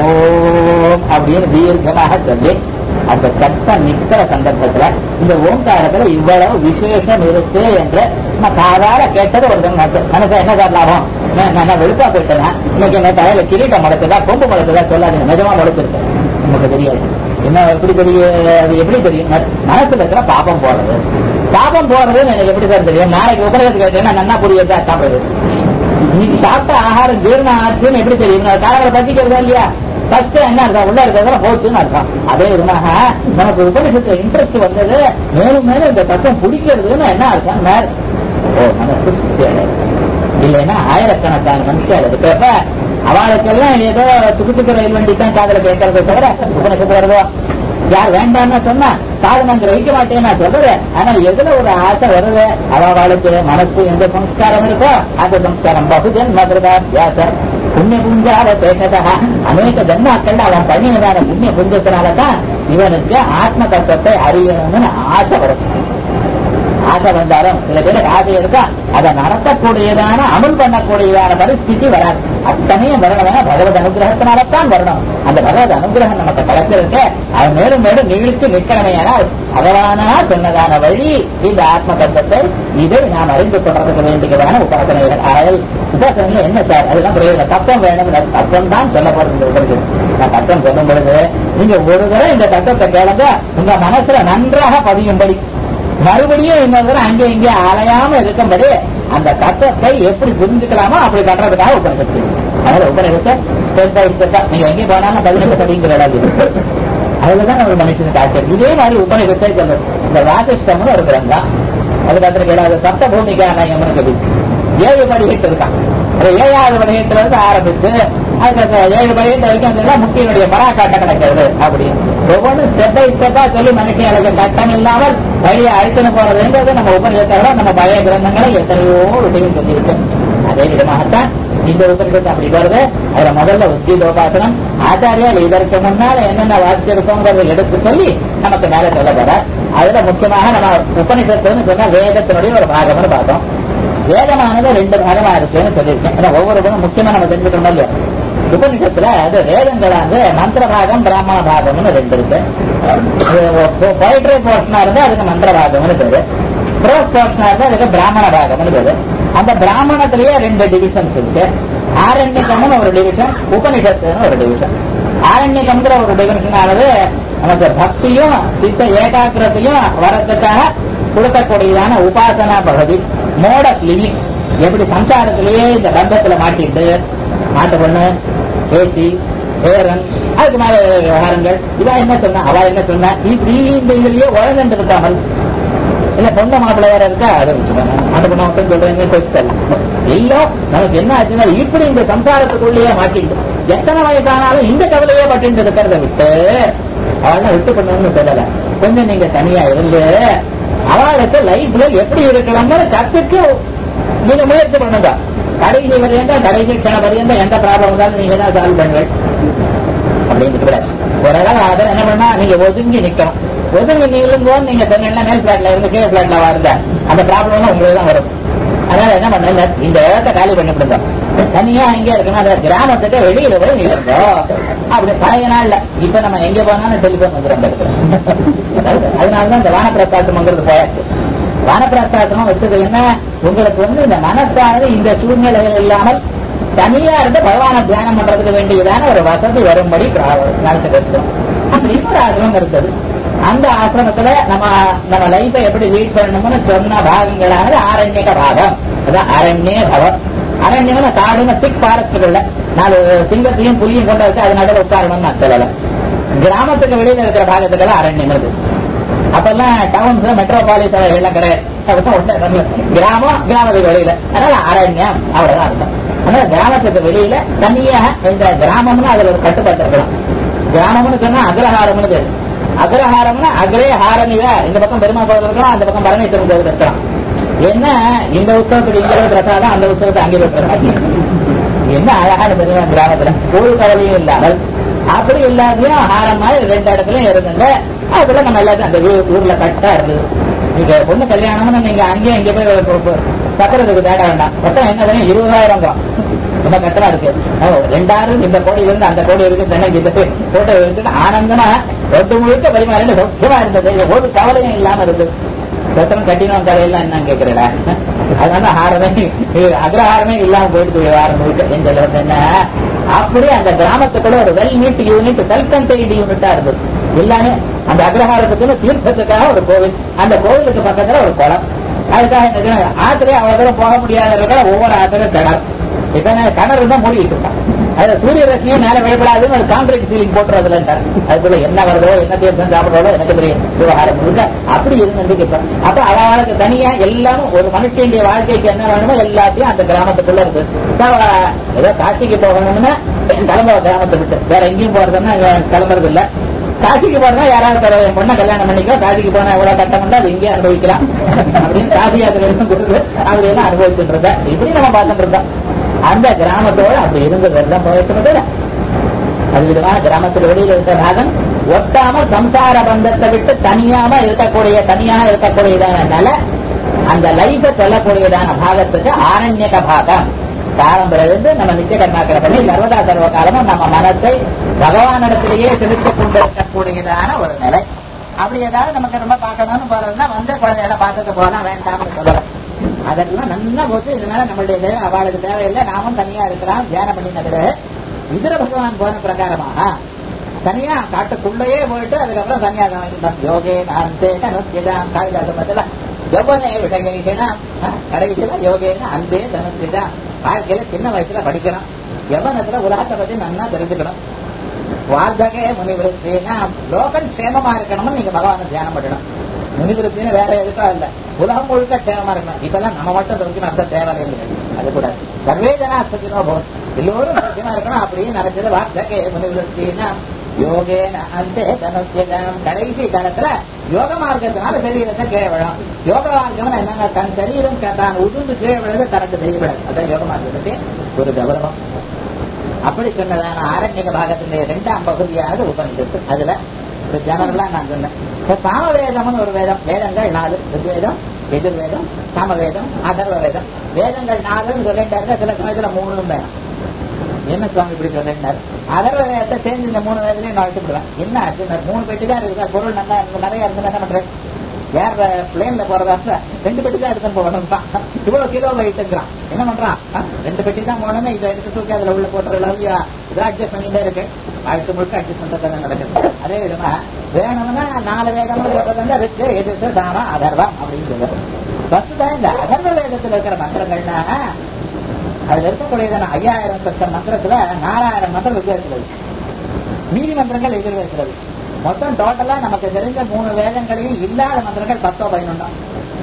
ஓம் அப்படின்னு தீர்க்கமாக சொல்லி அந்த சத்தம் நிக்கிற சந்தர்ப்பத்துல இந்த ஓங்காரத்துல இவ்வளவு விசேஷம் இருக்கு என்று நம்ம காதால கேட்டது ஒரு மனசு என்ன சார் லாபம் நான் நான் வெளுப்பா போயிட்டேனா இன்னைக்கு என்ன தலையில கிரீட்டம் முளைச்சதா கொம்பு முளைச்சதா சொல்லாதீங்க நிஜமா முளைச்சிருக்கு நமக்கு தெரியாது என்ன எப்படி தெரியும் அது எப்படி தெரியும் மனசுல இருக்கிற பாப்பம் போறது பாப்பம் போறதுன்னு எனக்கு எப்படி சார் தெரியும் நாளைக்கு உபயோகத்துக்கு கேட்டீங்கன்னா நன்னா புரியுதா சாப்பிடுறது இன்னைக்கு சாப்பிட்ட ஆகாரம் ஜீரணம் ஆச்சுன்னு எப்படி தெரியும் காலங்களை பத்திக்கிறதா இல்லையா ஃபர்ஸ்ட் என்ன அர்த்தம் உள்ள இருக்கிறதா போச்சுன்னு அர்த்தம் அதே விதமாக நமக்கு உபநிஷத்துல இன்ட்ரெஸ்ட் வந்தது மேலும் மேலும் இந்த தத்துவம் பிடிக்கிறதுன்னு என்ன அர்த்தம் ஓ நமக்கு திருப்தி அடையுது. இல்லைன்னா ஆயிரக்கணக்கான மனுஷன் இருக்கிறப்ப அவளுக்கெல்லாம் ஏதோ துக்கு துக்கு ரயில் வண்டி தான் காதல கேட்கறத தவிர உபநிஷத்து வருதோ யார் வேண்டாம்னு சொன்னா காது நான் கிரகிக்க மாட்டேன் நான் சொல்றேன் ஆனா எதுல ஒரு ஆசை வருது அவளுக்கு மனசு எந்த சம்ஸ்காரம் இருக்கோ அந்த சம்ஸ்காரம் பகுஜன் மதுரதா வியாசம் புண்ணிய புஞ்சால பேசதா அநேக ஜன்மாக்கள் அவன் பண்ணினதான புண்ணிய புஞ்சத்தினாலதான் இவனுக்கு ஆத்ம தத்துவத்தை அறியணும்னு ஆசை வரும் ஆசை வந்தாலும் சில பேருக்கு ஆசை இருக்கா அதை நடத்தக்கூடியதான அமல் பண்ணக்கூடியதான பரிஸ்திதி வராது அத்தனையும் வரணும் பகவத் அனுகிரகத்தினால்தான் வரணும் அந்த பகவத் அனுகிரகம் நமக்கு கிடைச்சிருக்கு அது மேலும் மேலும் நீளுக்கு நிற்கணுமையானால் பகவானா சொன்னதான வழி இந்த ஆத்ம தத்துவத்தை இதை நாம் அறிந்து கொள்றதுக்கு வேண்டியதான உபாசனைகள் ஆகல் உபாசனைகள் என்ன சார் அதெல்லாம் பிரயோஜனம் தத்துவம் வேணும் தத்துவம் தான் சொல்ல போறது இந்த உபரிகள் நான் தத்துவம் சொல்லும் பொழுது நீங்க ஒரு தடவை இந்த தத்துவத்தை கேளுங்க உங்க மனசுல நன்றாக பதியும்படி மறுபடியும் இன்னொரு அங்கே இங்கே அலையாம இருக்கும்படி அந்த தத்துவத்தை எப்படி புரிஞ்சுக்கலாமோ அப்படி பண்றதுக்காக உபநிஷத்து அதனால உபநிஷத்தை ஸ்டெப் பை ஸ்டெப்பா நீங்க எங்கே போனாலும் பதினெட்டு படிங்கிற இடம் இருக்கு அதுலதான் ஒரு மனுஷனுக்கு ஆச்சரியம் இதே மாதிரி உபநிஷத்தை சொல்றது இந்த வாசிஷ்டம்னு ஒரு கிரந்தம் அதுக்கு அத்தனை கேளாத சப்த பூமிகா நயம்னு சொல்லி ஏழு படிக்கிட்டு இருக்கான் அது ஏழாவது படிக்கத்துல இருந்து ஆரம்பிச்சு அதுக்கு அந்த ஏழு படிக்கட்டு வரைக்கும் அந்த முக்கியனுடைய பராக்காட்ட கிடைக்கிறது அப்படின்னு ஒவ்வொன்றும் ஸ்டெப் பை ஸ்டெப்பா சொல்லி மனுஷங்களுக்கு கட்டம் இல்லாமல் வழியை அழைத்துன்னு போறதுங்கிறது நம்ம உபநிஷத்தை விட நம்ம பழைய கிரந்தங்களை எத்தனையோ விஷயம் சொல்லியிருக்கு அதே விதமாகத்தான் இந்த உபநிஷத்து அப்படி வருது அதுல முதல்ல உத்தியோபாசனம் ஆச்சாரியால் இதற்கு முன்னால் என்னென்ன வாசிச்சிருக்கோங்கிறத எடுத்து சொல்லி நமக்கு மேல சொல்லப்படுறார் அதுல முக்கியமாக நம்ம உபநிஷத்துன்னு சொன்னா வேதத்தினுடைய ஒரு பாகம்னு பார்த்தோம் வேதமானது ரெண்டு பாகமா இருக்குன்னு சொல்லியிருக்கேன் ஏன்னா ஒவ்வொரு குணம் முக்கியமா நம்ம தெரிஞ்சுக்கணும் இல்லையா உபநிஷத்துல அது வேதங்களாக மந்திர பாகம் பிராமண பாகம்னு ரெண்டு இருக்கு பொயிட்ரி போர்ஷனா இருந்தா அதுக்கு மந்திர பாகம்னு பேரு ப்ரோஸ் போர்ஷனா இருந்தா அதுக்கு பிராமண பாகம்னு பேரு அந்த பிராமணத்திலேயே ரெண்டு டிவிஷன்ஸ் இருக்கு ஆரண்யகம்னு ஒரு டிவிஷன் உபனிஷத்துன்னு ஒரு டிவிஷன் ஆரண்யகம்ங்கிற ஒரு டிவிஷன் ஆனது நமக்கு பக்தியும் சித்த ஏகாக்கிரத்தையும் வரத்துக்காக கொடுக்கக்கூடியதான உபாசனா பகுதி மோட் ஆஃப் லிவிங் எப்படி சம்சாரத்திலேயே இந்த பந்தத்துல மாட்டிட்டு மாட்டு பொண்ணு பேசி பேரன் அதுக்கு மேல விவகாரங்கள் இவா என்ன சொன்னா அவ என்ன சொன்னா இப்படி இந்த இதுலயே உழந்து இருக்காமல் இல்ல பொண்ணு மாப்பிள்ளை வேற இருக்கா அதை வச்சுக்கோங்க அந்த பொண்ணு மட்டும் சொல்றீங்க கொஸ்டல் இல்ல நமக்கு என்ன ஆச்சுன்னா இப்படி இந்த சம்சாரத்துக்குள்ளேயே மாட்டிட்டு எத்தனை வயசானாலும் இந்த கவலையே பட்டு இருக்கிறத விட்டு அவளை விட்டு பண்ணணும்னு சொல்லல கொஞ்சம் நீங்க தனியா இருந்து அவளுக்கு லைஃப்ல எப்படி இருக்கலாம்னு கத்துக்கு நீங்க முயற்சி பண்ணுங்க கடைசி வரையந்தா கடைசி க்ஷண வரையந்தா எந்த ப்ராப்ளம் இருந்தாலும் நீங்க தான் சால்வ் பண்ணுங்கள் அப்படின்னு கூட ஒரு இடம் அதை என்ன பண்ணா நீங்க ஒதுங்கி நிக்கணும் ஒதுங்கி நில்லும்போது நீங்க சொன்னீங்கன்னா மேல் பிளாட்ல இருந்து கீழ் பிளாட்ல வருத அந்த ப்ராப்ளம் எல்லாம் உங்களுக்கு தான் வரும் அதனால என்ன பண்ணுங்க இந்த இடத்த காலி பண்ணிவிடுங்க தனியா எங்க இருக்கணும் அந்த கிராமத்துக்கு வெளியில போய் நில்லுங்க அப்படி பழைய நாள்ல இப்ப நம்ம எங்க போனாலும் டெலிபோன் வந்துடும் அதனாலதான் இந்த வானப்பிரசாசம்ங்கிறது போயாச்சு வானப்பிரசாசனம் வச்சது என்ன உங்களுக்கு வந்து இந்த மனசானது இந்த சூழ்நிலைகள் இல்லாமல் தனியா இருந்து பகவான தியானம் பண்றதுக்கு வேண்டியதான ஒரு வசதி வரும்படி நடத்து வச்சோம் அப்படின்னு ஒரு ஆசிரமம் இருந்தது அந்த ஆசிரமத்துல நம்ம நம்ம லைஃபை எப்படி லீட் பண்ணணும்னு சொன்ன பாகங்களானது ஆரண்யக பாகம் அதான் அரண்யே பவம் அரண்யம்னு காடுன்னு திக் ஃபாரஸ்டுகள்ல நாலு சிங்கத்தையும் புலியும் கொண்டு வச்சு அது நடுவில் உட்காரணும்னு நான் சொல்லல கிராமத்துக்கு வெளியில இருக்கிற பாகத்துக்கெல்லாம் அரண்யம் இருக்கு அப்பெல்லாம் டவுன்ஸ் மெட்ரோபாலிஸ் எல்லாம் கிடையாது அப்பதான் ஒண்ணு கிராமம் கிராமத்துக்கு வெளியில அதனால அரண்யம் அவ்வளவுதான் அர்த்தம் அதனால கிராமத்துக்கு வெளியில தனியாக இந்த கிராமம்னு அதுல ஒரு கட்டுப்பாட்டு இருக்கலாம் கிராமம்னு சொன்னா அக்ரஹாரம்னு பேரு அக்ரஹாரம்னா அக்ரே ஹாரணிவ இந்த பக்கம் பெருமா கோவில் இருக்கலாம் அந்த பக்கம் பரமேஸ்வரன் கோவில் இருக்கலாம் என்ன இந்த உற்சவத்துக்கு இங்க பிரசாதம் அந்த உற்சவத்துக்கு அங்கே பிரசாதம் என்ன அழகான பெருமா கிராமத்துல ஒரு கவலையும் இல்லாமல் அப்படி இல்லாதையும் ஹாரம் மாதிரி ரெண்டு இடத்துலயும் இருந்துங்க அதுக்குள்ள நம்ம எல்லாத்தையும் அந்த ஊ- ஊர்ல கட்டா இருந்தது நீங்க பொண்ணு கல்யாணம்னு நீங்க அங்கேயும் இங்க போய் பத்திரத்துக்கு தேட வேண்டாம் மொத்தம் என்ன தெரியும் இருபதாயிரம் ரொம்ப கஷ்டமா இருக்கு ஓ, ரெண்டாயிரம் இந்த கோடி இருந்து அந்த கோடி இருக்கு எனக்கு இந்த போட்டோ எடுத்துட்டு ஆனந்தமா ஒட்டு முழுக்க பரிமாறி சௌக்கியமா இருந்தது இது ஒரு கவலையும் இல்லாம இருந்தது சத்திரம் கட்டினோம் கதையெல்லாம் என்ன கேட்கிறடா அதனால ஹாரமே இது அக்ரஹாரமே இல்லாம போயிட்டு வாரம் முழுக்க என் சொல்ல வந்து என்ன அப்படியே அந்த கிராமத்துக்குள்ள ஒரு well knit unit self contained யூனிட்டா இருந்தது எல்லாமே அந்த அக்ரஹாரத்துக்குன்னு தீர்த்தத்துக்காக ஒரு கோவில் அந்த கோவிலுக்கு பக்கத்துல ஒரு குளம் அதுக்காக என்ன செய்யணும்? ஆத்திலே அவ்வளவு தூரம் போக முடியாதவர்கள் ஒவ்வொரு ஆத்திலும் கிணறு இப்ப என்ன கிணறு தான் மூடிட்டு இருக்கான் அதுல சூரிய ரஷ்மியே மேல விழப்படாதுன்னு ஒரு கான்கிரீட் சீலிங் போட்டுறதுல அதுக்குள்ள என்ன வருதோ என்ன தீர்த்தம் சாப்பிடுறதோ எனக்கு தெரியும் விவகாரம் முழுக்க அப்படி இருந்துட்டு இப்ப அப்ப அவளுக்கு தனியா எல்லாரும் ஒரு மனுஷனுடைய வாழ்க்கைக்கு என்ன வேணுமோ எல்லாத்தையும் அந்த கிராமத்துக்குள்ள இருக்கு இப்ப அவ ஏதோ காசிக்கு போகணும்னா கிளம்ப கிராமத்தை விட்டு வேற எங்கேயும் போறதுன்னா கிளம்புறது இல்ல காசிக்கு போனா யாராவது தர என் பொண்ணை கல்யாணம் பண்ணிக்கோ காசிக்கு போனா எவ்வளவு கட்டம் உண்டோ அது இங்கே அனுபவிக்கலாம் அப்படின்னு காசி யாத்திரை கொடுத்து அப்படி எல்லாம் அனுபவிச்சுட்டு இருந்தா இப்படி நம்ம பார்த்துட்டு இருந்தோம் அந்த கிராமத்தோட அப்படி இருந்தது எல்லாம் போயிட்டு அது விதமான கிராமத்தில் வெளியில் இருக்கிற ராகன் ஒட்டாம சம்சார பந்தத்தை விட்டு தனியாம இருக்கக்கூடிய தனியா இருக்கக்கூடியதான நிலை அந்த லைஃப சொல்லக்கூடியதான பாகத்துக்கு ஆரண்யக பாகம் காலம் இருந்து நம்ம நித்திய கர்மாக்களை பண்ணி சர்வதா சர்வ காலமும் நம்ம மனத்தை பகவானிடத்திலேயே செலுத்திக் கொண்டிருக்கக்கூடியதான ஒரு நிலை அப்படி ஏதாவது நமக்கு ரொம்ப பார்க்கணும்னு போறதுன்னா வந்து குழந்தைகளை பார்த்துட்டு போனா வேண்டாம்னு சொல்லலாம் அதெல்லாம் நல்லா போச்சு இதனால நம்மளுடைய தேவை அவளுக்கு தேவையில்லை நாமும் தனியா இருக்கலாம் தியானம் பண்ணின பிறகு விதுர பகவான் போன பிரகாரமாக தனியா காட்டுக்குள்ளேயே போயிட்டு அதுக்கப்புறம் சன்னியாசம் வாங்கிட்டான் யோகே நான் தனுஷ்யதாம் காளிதாசம் பத்தில யௌவனே விஷயம் கடைசியில யோகேன அன்பே தனுஷ்யதாம் வாழ்க்கையில சின்ன வயசுல படிக்கணும் யவனத்துல உலகத்தை பத்தி நன்னா தெரிஞ்சுக்கணும் வார்த்தகே முனிவிருத்தினா லோகம் க்ஷேமமா இருக்கணும்னு நீங்க பகவான தியானம் பண்ணணும் முனிவிருத்தின்னு வேற எதுக்கா இல்ல உலகம் முழுக்க க்ஷேமமா இருக்கணும் இப்பெல்லாம் நம்ம மட்டும் தெரிஞ்சுக்கணும் அந்த தேவை இல்லை அது கூட சர்வே ஜனா சுத்தினோ போகும் எல்லோரும் சத்தியமா இருக்கணும் அப்படின்னு நினைச்சது வார்த்தகே முனிவிருத்தினா யோகேன அந்த தனுஷ்யம் கடைசி காலத்துல யோக மார்க்கத்தினால சரீரத்தை கீழே விழும் யோக மார்க்கம் என்னன்னா தன் சரீரம் தான் உதிர்ந்து கீழே விழுந்து தனக்கு தெரியப்படாது அதான் யோக மார்க்கத்துக்கு ஒரு கௌரவம் அப்படி சொன்னதான ஆரண்யக பாகத்தினுடைய இரண்டாம் பகுதியாக உபனிஷத்து அதுல ஒரு ஜனரலா நான் சொன்னேன் இப்ப சாமவேதம்னு ஒரு வேதம் வேதங்கள் நாலு ருக்வேதம் எதிர்வேதம் சாமவேதம் அதர்வ வேதம் வேதங்கள் நாலுன்னு சொல்லிட்டாருங்க சில சமயத்துல மூணும் வேணும் என்ன சுவாமி இப்படி சொல்றாரு அதர்வ வேதத்தை சேர்ந்து இந்த மூணு வேதத்தையும் நான் வச்சுடுவேன் என்ன ஆச்சு இந்த மூணு பெட்டி தான் இருக்கு பொருள் நல்லா இருக்கு, நிறைய இருந்து என்ன பண்றேன் ஏற பிளேன்ல போறதா இருந்தா ரெண்டு பெட்டி தான் எடுத்துன்னு போகணும் தான் இவ்வளவு கிலோ வெயிட்டுங்கிறான் என்ன பண்றான் ஆ, ரெண்டு பெட்டி தான் போகணுமே இதை எடுத்து தூக்கி அதுல உள்ள போட்டுறலாம் இதை அட்ஜஸ்ட் பண்ணிட்டே இருக்கு வாழ்க்கை முழுக்க அட்ஜஸ்ட் பண்றது நடக்குது அதே விதமா வேணும்னா நாலு வேதமும் சொல்றது வந்து ரிக்கு எதிர்த்து தானம் அதர்வம் அப்படின்னு சொல்லுவோம் ஃபர்ஸ்ட் தான் இந்த அதர்வ வேதத்துல இருக்கிற மந்திரங்கள்னா அதுல இருக்கக்கூடியதான ஐயாயிரம் பட்சம் மந்திரத்துல நாலாயிரம் மந்திரம் வித்தியாசத்துல இருக்கு மீதி மந்திரங்கள் எதிர்வேற்கிறது மொத்தம் டோட்டலா நமக்கு தெரிஞ்ச மூணு வேதங்களையும் இல்லாத மந்திரங்கள் பத்தோ பதினொன்றாம்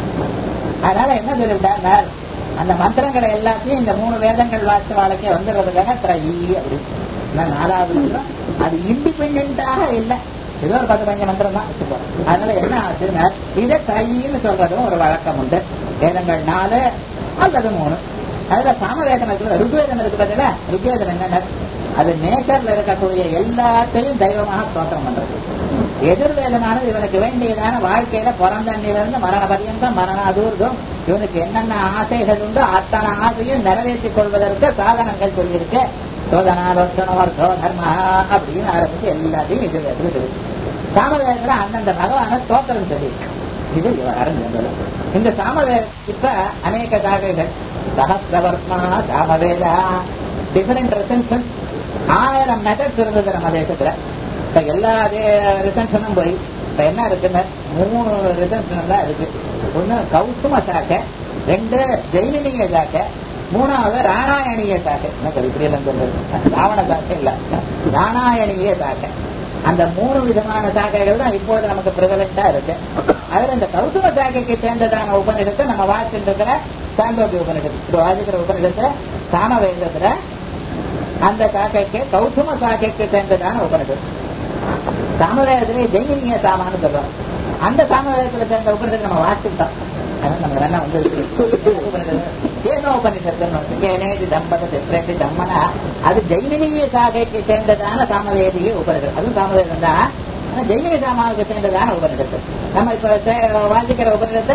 அதனால என்ன சொல்லிவிட்டார் அந்த மந்திரங்களை எல்லாத்தையும் இந்த மூணு வேதங்கள் வாசி வாழ்க்கை வந்துடுறதுக்காக த்ரயி அப்படின்னு நான் நாலாவது மந்திரம் அது இண்டிபெண்டாக இல்லை ஏதோ ஒரு பத்து பதினஞ்சு மந்திரம் தான் வச்சுப்போம் அதனால என்ன ஆச்சுன்னா இதை த்ரயின்னு சொல்றதும் ஒரு வழக்கம் உண்டு வேதங்கள் நாலு அல்லது மூணு அதுல சாமவேதம் இருக்குது ருக்வேதம் இருக்கு பார்த்தீங்களா ருக்வேதம் என்னன்னா அது நேச்சர்ல இருக்கக்கூடிய எல்லாத்தையும் தெய்வமாக ஸ்தோத்திரம் பண்றது எதிர்வேதமானது இவனுக்கு வேண்டியதான வாழ்க்கையில பிறந்தண்ணிலிருந்து மரண பரியந்தம் மரண அதூர்தம் இவனுக்கு என்னென்ன ஆசைகள் உண்டோ அத்தனை ஆசையும் நிறைவேற்றிக் கொள்வதற்கு சாதனங்கள் சொல்லியிருக்கு சோதனாலோசனோர்த்தோ தர்மா அப்படின்னு ஆரம்பிச்சு எல்லாத்தையும் எதிர்வேதத்தில் இருக்கு சாமவேதத்துல அந்தந்த பகவான தோத்திரம் சொல்லியிருக்கு இது விவகாரம் சொல்றது இந்த சாமவேத இப்ப அநேக சாகைகள் சகசிரவர்மா சாமவேதா டிஃபரெண்ட் ரெசன்ஷன் ஆயிரம் மெத்தட்ஸ் இருந்தது நம்ம தேசத்துல இப்ப எல்லா ரிசன்ஷனும் போய் இப்ப என்ன இருக்குன்னு மூணு ரிசன்ஷன் தான் இருக்கு ஒண்ணு கௌசும சாக்கை ரெண்டு ஜெயினிய சாக்கை மூணாவது ராணாயணிய சாக்கை என்ன இப்படி எல்லாம் சொல்றது ராவண சாக்கை இல்ல ராணாயணிய சாக்கை அந்த மூணு விதமான சாக்கைகள் தான் இப்போது நமக்கு பிரிவலண்டா இருக்கு அதுல இந்த கௌசும சாக்கைக்கு சேர்ந்ததான உபநிடத்தை நம்ம வாசிட்டு இருக்கிற சாந்தோபி உபநிடத்து இப்போ வாசிக்கிற உபநிடத்துல சாமவேதத்துல அந்த சாக்கைக்கு கௌசும சாக்கைக்கு சேர்ந்ததான உபநிடத்து சாமவேதத்திலே ஜெயினிய சாமான்னு சொல்றோம் அந்த சாமவேதத்துல சேர்ந்த உபநிடத்தை நம்ம வாசிட்டோம் அதனால நம்ம வேணா வந்து ஏனோ உபநிஷத்து தம்பதி தம்மனா அது ஜெய்மினிய சாகைக்கு சேர்ந்ததான சாமவேதிய உபநிடத்து அதுவும் சாமவேதம் தான் ஆனா ஜெய்மினி சாமாவுக்கு சேர்ந்ததான உபநிடத்து நம்ம இப்ப சே- வாசிக்கிற உபநிடத்தை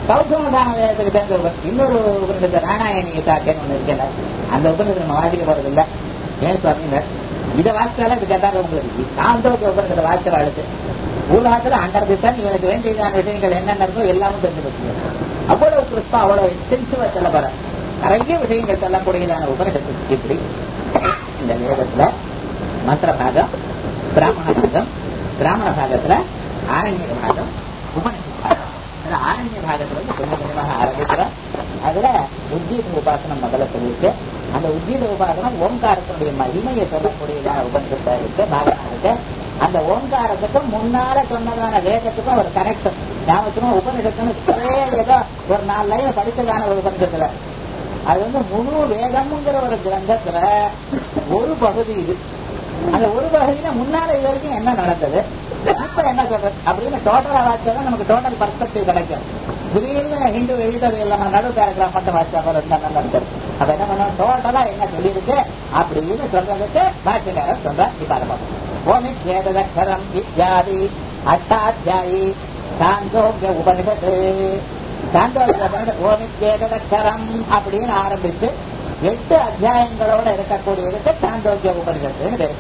கௌசமதான வேதத்துக்கு சேர்ந்த உப- இன்னொரு உபநிடத்தை ராணாயணி கீதாக்கேன்னு ஒண்ணு இருக்குல்ல அந்த உபநிடத்தை நம்ம வாசிக்க போறது இல்ல ஏன் சொன்னீங்க இதை வாசிச்சாலும் இது கேட்டாலும் உங்களுக்கு சாந்தோக்கிய உபநிடத்தை வாசிக்கிற ஆளுக்கு உலகத்துல அண்டர் திட்டம் இவனுக்கு வேண்டியதான விஷயங்கள் என்னென்ன இருக்கோ எல்லாமே தெரிஞ்சு வச்சுக்கணும் அவ்வளவு கிறிஸ்தவ அவ்வளவு எக்ஸ்டென்சிவா சொல்ல போற நிறைய விஷயங்கள் சொல்லக்கூடியதான உபநிடத்து இப்படி இந்த வேதத்துல மந்திர பாகம் பிராமண பாகம் பிராமண பாகத்துல ஆரண்ய பாகம் உபனிஷத் பாகம் அதுல ஆரண்ய பாகத்துல வந்து கொஞ்சம் கொஞ்சமாக ஆரம்பிக்கிறோம் அதுல உத்கீத உபாசனம் முதல்ல சொல்லியிருக்கு அந்த உத்கீத உபாசனம் ஓங்காரத்தினுடைய மகிமையை சொல்லக்கூடியதான உபனிஷத்தா இருக்கு பாகமா இருக்கு அந்த ஓங்காரத்துக்கும் முன்னால சொன்னதான வேதத்துக்கும் ஒரு கனெக்ஷன் ஞாபகத்துக்கும் உபனிஷத்துன்னு ஒரே ஏதோ ஒரு நாலு லைன் படிச்சதான ஒரு உபனிஷத்துல அது வந்து முழு வேதம்ங்கிற ஒரு கிரந்தத்துல ஒரு பகுதி இது அந்த ஒரு பகுதியில முன்னால இது வரைக்கும் என்ன நடந்தது இப்ப என்ன சொல்றது அப்படின்னு டோட்டலா வாசிச்சா நமக்கு டோட்டல் பர்ஸ்பெக்டிவ் கிடைக்கும் திடீர்னு ஹிந்து எழுதது இல்லாம நடு பேராகிராஃப் மட்டும் வாசிச்சா போல இருந்தா நல்லா இருக்கும் அப்ப என்ன பண்ணுவோம் டோட்டலா என்ன சொல்லியிருக்கு அப்படின்னு சொல்றதுக்கு பாக்கியக்காரர் சொல்ற இப்ப அதை பார்ப்போம் ஓமி சேததரம் இத்தியாதி அஷ்டாத்தியாயி சாந்தோக்கிய உபனிஷத்து சாந்தோக்கிய ஓமி சேததரம் அப்படின்னு ஆரம்பிச்சு எட்டு அத்தியாயங்களோட இருக்கக்கூடியதுக்கு சாந்தோக்கிய உபனிஷத்துன்னு பேரு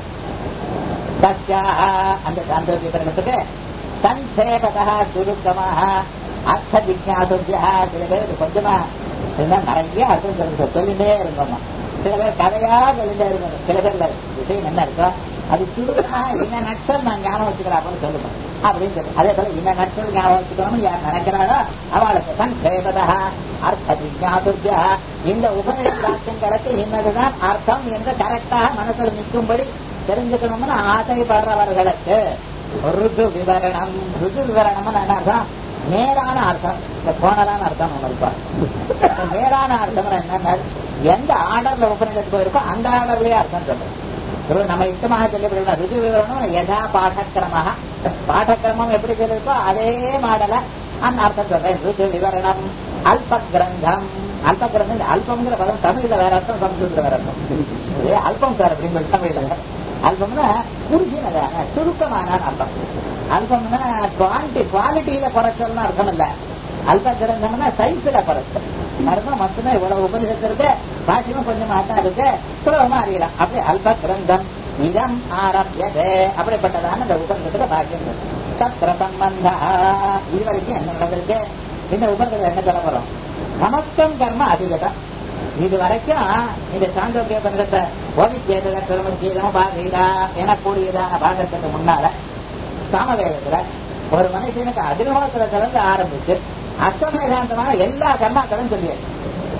தஸ்யாக அந்த சாந்தோக்கிய உபனிஷத்துக்கு சங்கேபதா சுருக்கமாக அர்த்த ஜிக்யாசுத்தியா சில பேருக்கு கொஞ்சமா இருந்தா நிறைய அர்த்தம் சொல்லுங்க சொல்லிட்டே இருந்தோம்மா சில பேர் கதையா சொல்லிட்டே இருக்கணும் சில பேர்ல விஷயம் என்ன இருக்கோ அது சுருக்கமா இந்த நட்சல் நான் ஞாபகம் வச்சுக்கிறாப்பன்னு சொல்லுங்க அப்படின்னு சொல்லி அதே போல இந்த நட்சல் ஞாபகம் வச்சுக்கணும்னு யார் நினைக்கிறாரோ அவளுக்கு சங்கேபதா அர்த்த ஜிக்யாசுத்தியா இந்த உபநிஷத் வாக்கியங்களுக்கு இன்னதுதான் அர்த்தம் என்று கரெக்டாக மனசுல நிற்கும்படி தெரிஞ்சுக்கணும்னு ஆசைப்படுறவர்களுக்கு ருது விவரணம் ருது விவரணம்னு என்ன அர்த்தம் நேரான அர்த்தம் இந்த கோணலான அர்த்தம் ஒண்ணு இருப்பா இப்ப நேரான அர்த்தம் என்னன்னா எந்த ஆர்டர்ல உபநிடத்து போயிருக்கோ அந்த ஆர்டர்லயே அர்த்தம் சொல்றோம் ஒரு நம்ம இஷ்டமாக சொல்லப்படுகிற ருஜு விவரணம் யதா பாடக்கிரமாக பாடக்கிரமம் எப்படி சொல்லிருக்கோ அதே மாடல அந்த அர்த்தம் சொல்றேன் ருஜு விவரணம் அல்ப கிரந்தம் அல்ப கிரந்தம் அல்பம்ங்கிற பதம் தமிழ்ல வேற அர்த்தம் சம்ஸ்கிருதத்துல வேற அர்த்தம் இது அல்பம் சார் அப்படின்னு சொல்லி தமிழ்ல அல்பம்னா குறுகினதான சுருக்கமான அர்த்தம் அல்பம்னா குவான்டி குவாலிட்டியில குறைச்சல்னு அர்த்தம் இல்ல அல்ப கிரந்தம்னா சைஸ்ல குறைச்சல் அர்த்தம் மொத்தமே இவ்வளவு உபனிஷத்து இருக்கு பாக்கியமும் கொஞ்சமா தான் இருக்கு சுலபமா அறியலாம் அப்படி அல்ப கிரந்தம் இதம் ஆரம்பியதே அப்படிப்பட்டதான இந்த உபனிஷத்துல பாக்கியம் இருக்கு. சத்திர சம்பந்த இது வரைக்கும் என்ன நடந்திருக்கு இந்த உபனிஷத்துல என்ன சொல்ல போறோம் சமஸ்தம் கர்ம அதிகதம் இது வரைக்கும் இந்த சாந்தோக்கிய பந்தத்தை ஓதிக்கேத கர்மஜீதம் பாதீதா எனக்கூடியதான பாகத்துக்கு முன்னால சாமவேதத்துல ஒரு மனுஷனுக்கு அக்னிஹோத்திரத்துல இருந்து ஆரம்பிச்சு அஸ்தமேகாந்தமான எல்லா கர்மாக்களும் சொல்லியாச்சு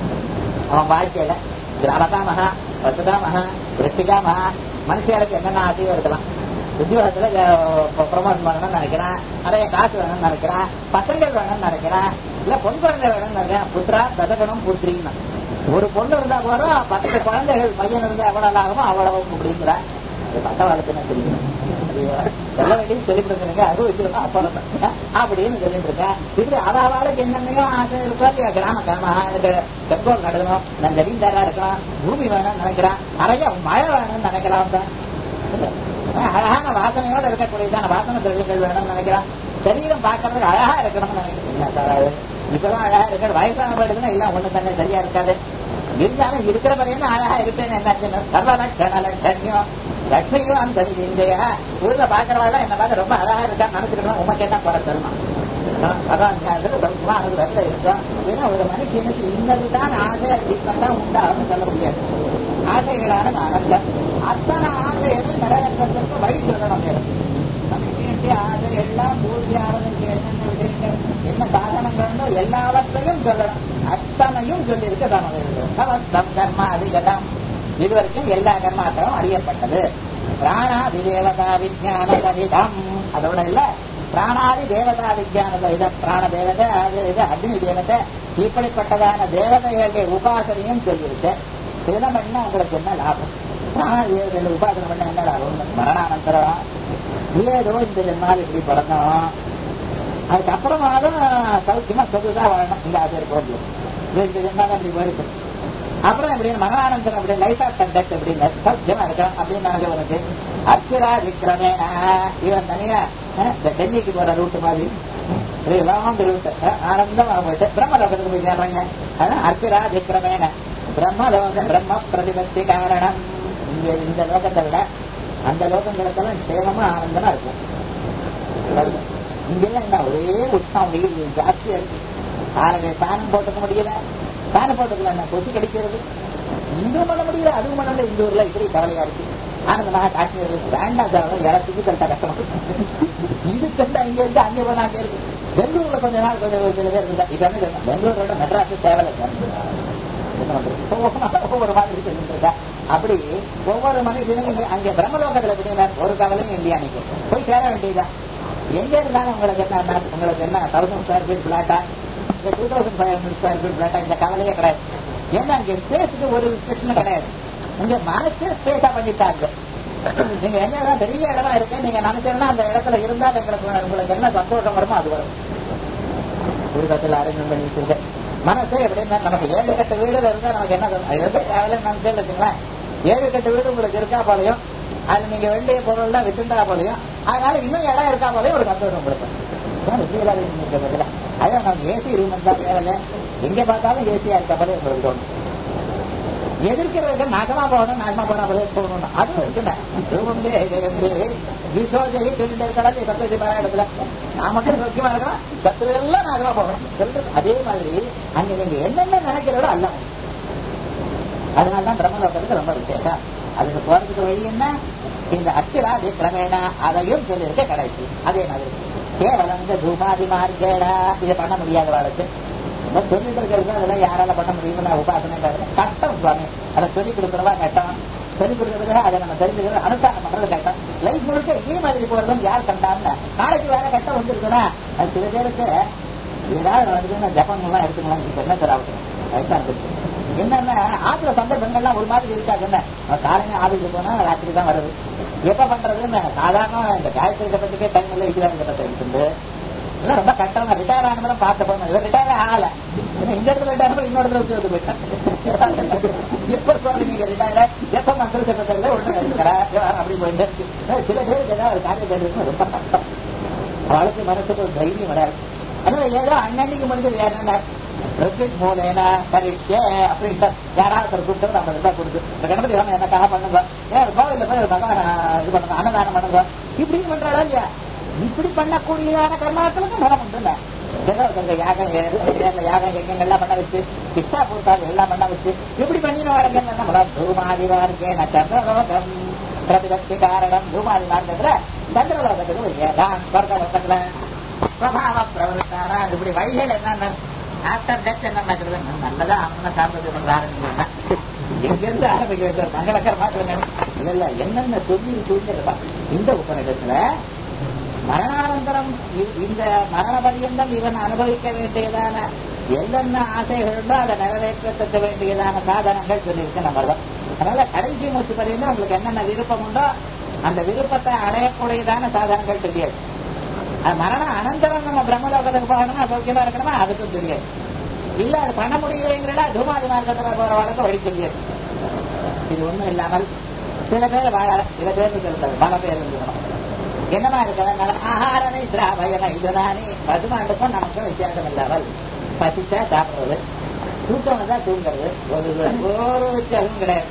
அவன் வாழ்க்கையில கிராமகாமகா வசுகாமகா விருத்திகாமகா மனுஷர்களுக்கு என்னென்ன ஆசையும் இருக்கலாம் உத்தியோகத்துல ப்ரொமோஷன் பண்ணணும்னு நினைக்கிறான் நிறைய காசு வேணும்னு நினைக்கிறான் பசங்கள் வேணும்னு நினைக்கிறான் இல்ல பொன் குழந்தை வேணும்னு நினைக்கிறான் புத்திரா தசகணம் புத்திரின்னு ஒரு பொண்ணு இருந்தா போறோம் பத்து குழந்தைகள் பையன் இருந்தா எவ்வளவு ஆகுமோ அவ்வளவு அப்படிங்கிற அது பட்ட வாழ்க்கைன்னு தெரியும் சொல்ல வேண்டியது சொல்லிட்டு இருக்காங்க அது வச்சிருக்கோம் அப்பா அப்படின்னு சொல்லிட்டு இருக்கேன் இப்படி அவாளுக்கு என்னென்னையோ ஆசை இருக்கோ இல்லையா கிராம கிராம எனக்கு பெட்ரோல் நடக்கணும் நான் ஜமீன்தாரா இருக்கலாம் பூமி வேணும்னு நினைக்கிறான் நிறைய மழை வேணும்னு நினைக்கிறான் தான் அழகான வாசனையோட இருக்கக்கூடியதான வாசனை தொழில்கள் வேணும்னு நினைக்கிறான் சரீரம் பார்க்கறதுக்கு அழகா இருக்கணும்னு நினைக்கிறேன் இப்பதான் அழகா இருக்கிற வயசான போயிடுதுன்னா எல்லாம் ஒண்ணு தானே சரியா இருக்காது இருந்தாலும் இருக்கிற வரையும் அழகா இருப்பேன்னு என்ன சர்வ லட்சண லட்சணியம் லட்சணியும் அந்த இந்தியா ஊர்ல பாக்குறவாள் என்ன பார்த்து ரொம்ப அழகா இருக்கா நினைச்சிருக்கணும் உமக்கு என்ன குறை தரணும் அதான் சௌக்கியமா அது வெள்ள இருக்கும் ஏன்னா ஒரு மனுஷனுக்கு இன்னதுதான் ஆசை அதிகம் தான் உண்டாகும் சொல்ல முடியாது ஆசைகளான ஆனந்தம் அத்தனை ஆசைகளும் நிறைவேற்றத்துக்கு வழி சொல்லணும் மனுஷனுடைய ஆசை எல்லாம் பூர்த்தியானதுக்கு என்னென்ன விஷயங்கள் என்ன சாதனங்கள் எல்லாவற்றையும் சொல்லணும் அத்தனையும் சொல்லியிருக்க சமஸ்தம் கர்மா அதிகதம் இதுவரைக்கும் எல்லா கர்மாக்களும் அறியப்பட்டது பிராணாதி தேவதா விஜயான சகிதம் அதோட இல்ல பிராணாதி தேவதா விஜயான சகிதம் பிராண தேவதை அது இது அக்னி தேவதை இப்படிப்பட்டதான தேவதைகளுடைய உபாசனையும் சொல்லியிருக்கு இதெல்லாம் பண்ணா உங்களுக்கு என்ன லாபம் பிராணாதி தேவதைகளை உபாசனை பண்ண என்ன லாபம் மரணானந்தரம் ஏதோ இந்த ஜென்மாவில் இப்படி பிறந்தோம் அதுக்கப்புறமாதான் சௌக்கியமா சொகுதான் வாழணும் இந்த ஆசை இருக்கும் இந்த ஜென்மாவில் அப்படி போயிருக்கு அப்புறம் இப்படின்னு மகானந்தன் அப்படி லைஃப் ஆஃப் கண்டக்ட் அப்படின்னு சௌக்கியமா இருக்கான் அப்படின்னு நினைச்சவனுக்கு அச்சுரா விக்ரமேனா இவன் தனியா இந்த டெல்லிக்கு போற ரூட் மாதிரி ஸ்ரீராமம் திருவிட்டு ஆனந்தமா போயிட்டு பிரம்மலோகத்துக்கு போய் சேர்றாங்க அதான் அர்ச்சிராதிக்கிரமேன பிரம்மலோகம் பிரம்ம பிரதிபத்தி காரணம் இங்க இந்த லோகத்தை விட அந்த லோகங்களுக்கெல்லாம் சேமமா ஆனந்தமா இருக்கும் இங்கெல்லாம் என்ன ஒரே உஷ்ணம் வெயில் ஜாஸ்தியா இருக்கு காலையில ஃபேனும் போட்டுக்க முடியல ஃபேன் போட்டுக்கல என்ன கொசு கடிக்கிறது இங்கும் பண்ண முடியல அதுவும் பண்ண முடியல இந்த ஊர்ல இப்படி கவலையா இருக்கு ஆனந்தமாக காஷ்மீர்ல வேண்டாம் சார் இடத்துக்கு கரெக்டா கஷ்டமா இது கண்டா இங்க இருந்து அங்கே போனா அங்கே இருக்கு பெங்களூர்ல கொஞ்ச நாள் கொஞ்சம் சில பேர் இருந்தா இப்ப என்ன தெரியுமா? பெங்களூரோட மெட்ராஸ் தேவையில்லை ஒவ்வொரு மாதிரி சொல்லிட்டு அப்படி ஒவ்வொரு மனுஷனும் இங்க அங்கே பிரம்மலோகத்துல பார்த்தீங்கன்னா ஒரு கவலையும் இல்லையா நீங்க போய் சேர வேண்டியதுதான் எங்க இருந்தாலும் உங்களுக்கு என்ன உங்களுக்கு என்ன தௌசண்ட் ஸ்கொயர் ஃபீட் பிளாட்டா இந்த two thousand five hundred square feet பிளாட்டா இந்த கவலையே கிடையாது ஏன்னா அங்க ஸ்பேஸுக்கு ஒரு ரெஸ்ட்ரிக்ஷனும் கிடையாது இங்க மனசே ஸ்பேஸா பண்ணிட்டாங்க நீங்க எங்க பெரிய இடமா இருக்கு நீங்க நினைச்சீங்கன்னா அந்த இடத்துல இருந்தா எங்களுக்கு உங்களுக்கு என்ன சந்தோஷம் வருமோ அது வரும் குடும்பத்தில் அரேஞ்ச் பண்ணி வச்சிருக்கேன் மனசே எப்படின்னா நமக்கு ஏழு கட்ட வீடுல இருந்தா நமக்கு என்ன தோணும்? அது வந்து தேவையில்லை நினைச்சே வச்சுங்களேன் ஏழு கட்ட வீடு உங்களுக்கு இருக்கா போலையும் அது நீங்க வேண்டிய பொருள் தான் வித்துண்டா போலையும் அதனால இன்னும் இடம் இருக்கா போலையும் ஒரு சந்தோஷம் கொடுக்கும் ஏன் இப்படி எல்லாம் இருக்கு பதிலா அதான் நம்ம ஏசி ரூம் இருந்தா தேவையில்லை எங்க பார்த்தாலும் ஏசியா இருக்க போல உங்களுக்கு தோணும் எதிர்க்கிறவங்க நாசமா போகணும் நாசமா போனா போல போகணும் அதுவும் இருக்குல்ல ரூபம் விசோஜகி தெரிஞ்ச கடல் சத்ததி பல இடத்துல நான் மட்டும் சௌக்கியமா இருக்கலாம் சத்துரு எல்லாம் நாசமா போகணும் சொல்றது அதே மாதிரி அங்க நீங்க என்னென்ன நினைக்கிறதோ அல்ல அதனாலதான் பிரம்மலோகத்துக்கு ரொம்ப விசேஷம் அதுக்கு போறதுக்கு வழி என்ன இந்த அச்சிராதி கிரமேணா அதையும் சொல்லியிருக்க கடைசி அதே மாதிரி கேவலம் இந்த தூமாதி மார்க்கேடா இதை பண்ண முடியாத வாழ்க்கை நம்ம சொல்லிட்டு இருக்கிறது அதெல்லாம் யாரால பண்ண முடியுமோ நான் உபாசனை பாருங்க கஷ்டம் சுவாமி அதை சொல்லி கொடுக்குறவா கஷ்டம் சொல்லி கொடுக்கறதுக்கு அதை நம்ம தெரிஞ்சுக்கிறது அனுஷ்டானம் பண்றது கஷ்டம் லைஃப் முழுக்க இதே மாதிரி போறதும் யார் கண்டான்னு நாளைக்கு வேற கஷ்டம் வந்துருக்குன்னா அது சில பேருக்கு ஏதாவது வந்து ஜப்பம் எல்லாம் எடுத்துக்கலாம் இப்ப என்ன தர அவசரம் வயசா இருக்கு என்னன்னா ஆத்துல சந்தர்ப்பங்கள்லாம் ஒரு மாதிரி இருக்காது என்ன காலையில ஆபீஸுக்கு போனா ராத்திரி தான் வருது எப்ப பண்றதுன்னு சாதாரண இந்த காயத்ரி ஜபத்துக்கே டைம் இல்லை இதுதான் ஜபத்தை இருக்குது இதெல்லாம் ரொம்ப கஷ்டம் ரிட்டையர் ஆனவங்களும் பார்த்து போகணும் இவர் ரிட்டையர் ஆகல ஏன்னா இந்த இடத்துல ரிட்டையர் பண்ணி இன்னொரு இடத்துல உத்தியோகத்துக்கு போயிட்டாங்க எப்ப சொல்றீங்க நீங்க ரிட்டையர் எப்ப மக்கள் சட்டத்தில் ஒன்று இருக்கிறா அப்படி போயிட்டு இருக்கு. சில பேருக்கு ஏதாவது ஒரு காரியம் கேட்டு ரொம்ப கஷ்டம் அவளுக்கு மனசுக்கு ஒரு தைரியம் வராது அதனால ஏதோ அன்னன்னைக்கு முடிஞ்சது என்னன்னா பிரத்யக் மூலேனா பரீட்ச அப்படின்ட்டு யாராவது ஒரு கூப்பிட்டு ஐம்பது ரூபாய் கொடுத்து இந்த கணபதி ராமன் எனக்காக பண்ணுங்க ஏன் கோவில்ல போய் ஒரு பகவான் இது பண்ணுங்க அன்னதானம் பண்ணுங்க இப்படி பண்றாளா இல்லையா இப்படி பண்ணக்கூடியதான கர்மாக்களுக்கும் பலம் உண்டுல்ல ஏதோ கொஞ்சம் யாகம் ஏ- யாகம் யஜ்ஞங்கள்லாம் பண்ண வச்சு இஷ்டா பூர்த்தாது எல்லாம் பண்ண வச்சு இப்படி பண்ணின வரங்க தூமாதி மார்க்கேன சந்திரலோகம் பிரதிபக்தி காரணம் தூமாதி மார்க்கத்துல சந்திரலோகத்துக்கு விஜயதான் சொர்க்க லோகத்துல பிரபாவ பிரவருத்தாரா இப்படி வழிகள் என்னென்ன ஆஃப்டர் டெத் என்ன நடக்குது நல்லதா அவன சாப்பிட்டு கொண்டு ஆரம்பிக்கிறேன் எங்கிருந்து ஆரம்பிக்கிறது மங்களகரமா சொல்லுங்க இல்ல இல்ல என்னென்ன சொல்லி சொல்லிருப்பா இந்த உபநிடத்துல மரணானந்தரம் இ- இந்த மரண பரியந்தம் இவன் அனுபவிக்க வேண்டியதான என்னென்ன ஆசைகள் உண்டோ அதை நிறைவேற்றத்துக்க வேண்டியதான சாதனங்கள் சொல்லியிருக்கு நம்ம அதனால கடைசி மூச்சு பரியந்தம் உங்களுக்கு என்னென்ன விருப்பம் உண்டோ அந்த விருப்பத்தை அடையக்கூடியதான சாதனங்கள் தெரியாது அது மரணம் அனந்தரம் நம்ம பிரம்மலோகத்துக்கு போகணுமா சௌக்கியமா இருக்கணுமா அதுக்கும் தெரியாது இல்ல அது பண்ண முடியலைங்கிறடா தூமாதி மார்க்கத்துல போற வழக்கம் வழி தெரியாது இது ஒண்ணும் இல்லாமல் சில பேர் வாழ சில பேர் இருக்கிறது பல பேர் இருக்கணும் என்னமா இருக்கிறதுனால ஆகாரனை திராவயன இதுதானே பசுமாண்டுக்கும் நமக்கும் வித்தியாசம் இல்லாமல் பசிச்சா சாப்பிடுறது தூக்கம் வந்தா தூங்குறது ஒரு ஒரு வித்தியாசமும் கிடையாது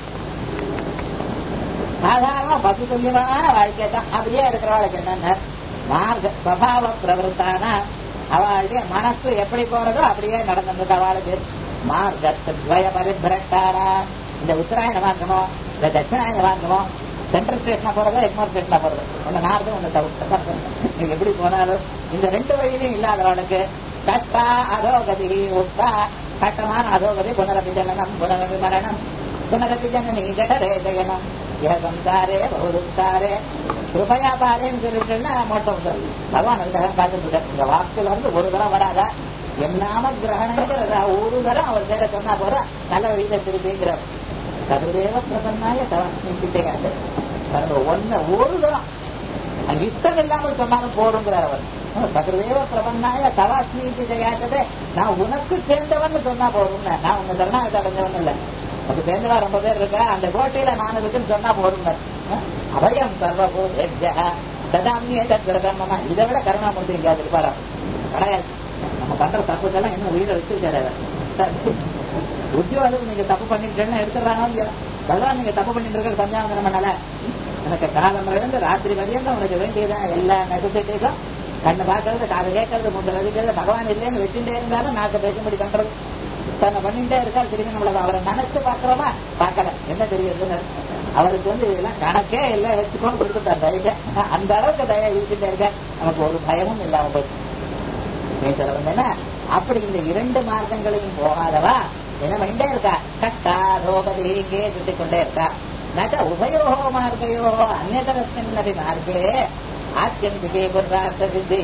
சாதாரண பசு துல்லியமான வாழ்க்கை தான் அப்படியே இருக்கிறவளுக்கு என்னென்ன மார்க்க ஸ்வபாவ பிரவருத்தான அவளுடைய மனசு எப்படி போறதோ அப்படியே நடந்தது அவளுக்கு மார்க்கத்வய பரிபிரட்டாரா இந்த உத்தராயண மார்க்கமோ இந்த தட்சிணாயன மார்க்கமோ சென்ட்ரல் ஸ்டேஷனா போறதோ எக்மோர் ஸ்டேஷனா போறது ஒண்ணு நார்து ஒண்ணு சவுத் நீங்க எப்படி போனாலும் இந்த ரெண்டு வழியிலும் இல்லாதவளுக்கு கட்டா அதோகதி உத்தா கட்டமான அதோகதி புனரபி ஜனனம் புனரபி மரணம் புனரபி ஜனனி ஜடரே ஜயனம் இஹ சம்சாரே பகுதுத்தாரே கிருபையா பாருன்னு சொல்லிட்டுன்னா மோட்டம் வந்துடும் பகவான் அதுக்காக காத்துட்டு இந்த வாக்குல இருந்து ஒரு தரம் வராதா என்னாம கிரகணங்கிறதா ஒரு தரம் அவர் பேரை சொன்னா போற நல்ல வழியில திருப்பிங்கிறார் சதுர்தேவ பிரசன்னாய தவசிக்கிட்டேங்க ஒன்னு ஒரு தரம் அங்க இஷ்டம் இல்லாமல் சொன்னாலும் போடுங்கிறார் அவர் சதுர்தேவ பிரபன்னாய தவாஸ்மீதி ஜெயாச்சதே நான் உனக்கு சேர்ந்தவன் சொன்னா போதும் நான் உங்க சரணாகத்தை அடைஞ்சவன் இல்ல அது சேர்ந்தவா ரொம்ப பேர் இருக்கா அந்த கோட்டையில நான் இருக்குன்னு சொன்னா போதுங்க அபயம் சர்வபூதேஜ ததாமியே தத்ரதம்ம இதை விட கருணாமூர்த்தி எங்கேயாவது இருப்பாரா கிடையாது நம்ம பண்ற தப்புக்கெல்லாம் இன்னும் உயிரை வச்சிருக்காரு அவர். உத்தியோகம் நீங்க தப்பு பண்ணிட்டேன்னு எடுத்துறாங்க இல்லையா பகவான் நீங்க தப்பு பண்ணிட்டு இருக்கிற சந்தியாவந்தனம் பண்ணல எனக்கு காலம் இருந்து ராத்திரி வரையும் உனக்கு வேண்டியதான் எல்லா நெசசிட்டிஸும் கண்ணு பார்க்கறது காது கேட்கறது முட்டை வதிக்கிறது பகவான் இல்லைன்னு வச்சுட்டே இருந்தாலும் நாக்க பேசும்படி பண்றது தன்னை பண்ணிட்டே இருக்காரு திரும்பி நம்மள அவரை நினைச்சு பாக்குறோமா பார்க்கல என்ன தெரியுதுன்னு அவருக்கு வந்து இதெல்லாம் கணக்கே இல்லை வச்சுக்கோன்னு கொடுத்துட்டார் தயக்க அந்த அளவுக்கு தயா இருந்துட்டே இருக்க நமக்கு ஒரு பயமும் இல்லாம போச்சு நேசர வந்தேன்னா அப்படி இந்த இரண்டு மார்க்கங்களையும் போகாதவா என்ன பண்ணிட்டே இருக்கா கட்டா ரோகதீங்கே சுத்தி கொண்டே இருக்கா நக உபயோ மார்க்கையோ அந்நதரஸ்மின்னபி மார்க்கே ஆத்தியந்திகே புருஷார்த்த சித்தி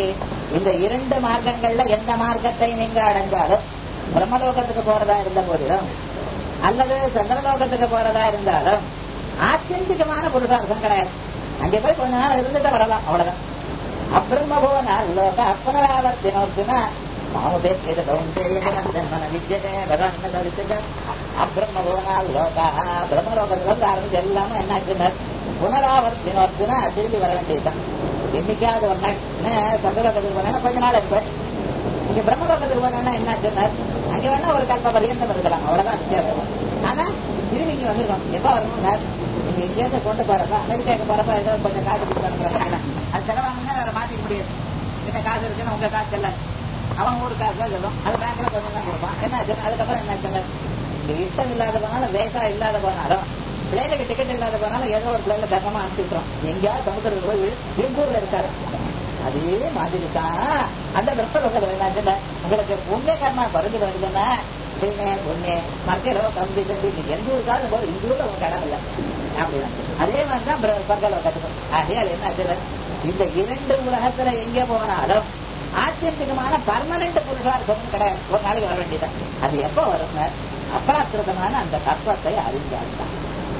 இந்த இரண்டு மார்க்கங்கள்ல எந்த மார்க்கத்தை நீங்க அடைஞ்சாலும் பிரம்மலோகத்துக்கு போறதா இருந்த போதிலும் அல்லது சந்திரலோகத்துக்கு போறதா இருந்தாலும் ஆத்தியந்திகமான புருஷார்த்தம் கிடையாது அங்கே போய் கொஞ்ச நாள் இருந்துட்டு வரலாம் அவ்வளவுதான் அப்ரம்மபுவன லோக அப்புனராவர்த்தினோர்த்தின மாமுதேக்கிற கௌந்தேயன வித்யதே பகவன் தரிசிக்க அப்ரம்மபுவன லோக பிரம்மலோகத்துல இருந்து ஆரம்பிச்சு எல்லாமே என்னாச்சுன்னா புனராவர்த்தினோர்த்தின திரும்பி வர வேண்டியதுதான் என்னைக்காவது ஒரு நாள் சந்திரலோகத்துக்கு போனா கொஞ்ச நாள் இருப்பேன் இங்க பிரம்மலோகத்துக்கு போனா என்னாச்சுன்னா அங்க வேணா ஒரு கல்ப பரியந்தம் இருக்கலாம் அவ்வளவுதான் வித்தியாசம் ஆனா திரும்பி இங்க வந்துருக்கோம் எப்ப வரணும்னா நீங்க இங்கேருந்து கொண்டு போறப்ப அமெரிக்காவுக்கு போறப்ப ஏதோ கொஞ்சம் காசு கொடுத்தாங்க அது செலவாங்கன்னா வேற மாத்திக்க முடியாது என்ன காசு இருக்குன்னு உங்க காசு இல்ல அவன் ஊரு காசு தான் சொல்லும் அது பேங்க்ல கொஞ்சம் தான் கொடுப்பான் என்ன ஆச்சு அதுக்கப்புறம் என்ன ஆச்சுங்க இங்க இஷ்டம் இல்லாத போனாலும் வேசா இல்லாத போனாலும் பிளேனுக்கு டிக்கெட் இல்லாத போனாலும் ஏதோ ஒரு பிளேன்ல தர்மமா அனுப்பிச்சுக்கிறோம் எங்கேயாவது சமுத்திரத்துக்கு போய் எங்க ஊர்ல இருக்காரு அதே மாதிரி தான் அந்த பிரசவத்தில் என்னாச்சுன்னா உங்களுக்கு புண்ணிய கர்மா குறைஞ்சு வருதுன்னா புண்ணே புண்ணே மக்களோ கம்பி தம்பி நீங்க எந்த ஊருக்காவது போது இந்த ஊர்ல உங்க இடம் இல்லை அப்படிதான் அதே மாதிரி தான் பர்கலோ கட்டுக்கும் ஆகையால் என்ன ஆச்சு இந்த இரண்டு உலகத்துல எங்க போனாலும் ஆச்சரியமான பர்மனன்ட் புருஷார்த்தம் கிடையாது ஒரு நாளைக்கு வர வேண்டியதான் அது எப்ப வருங்க அப்ராக்கிருதமான அந்த தத்துவத்தை அறிஞ்சால்தான்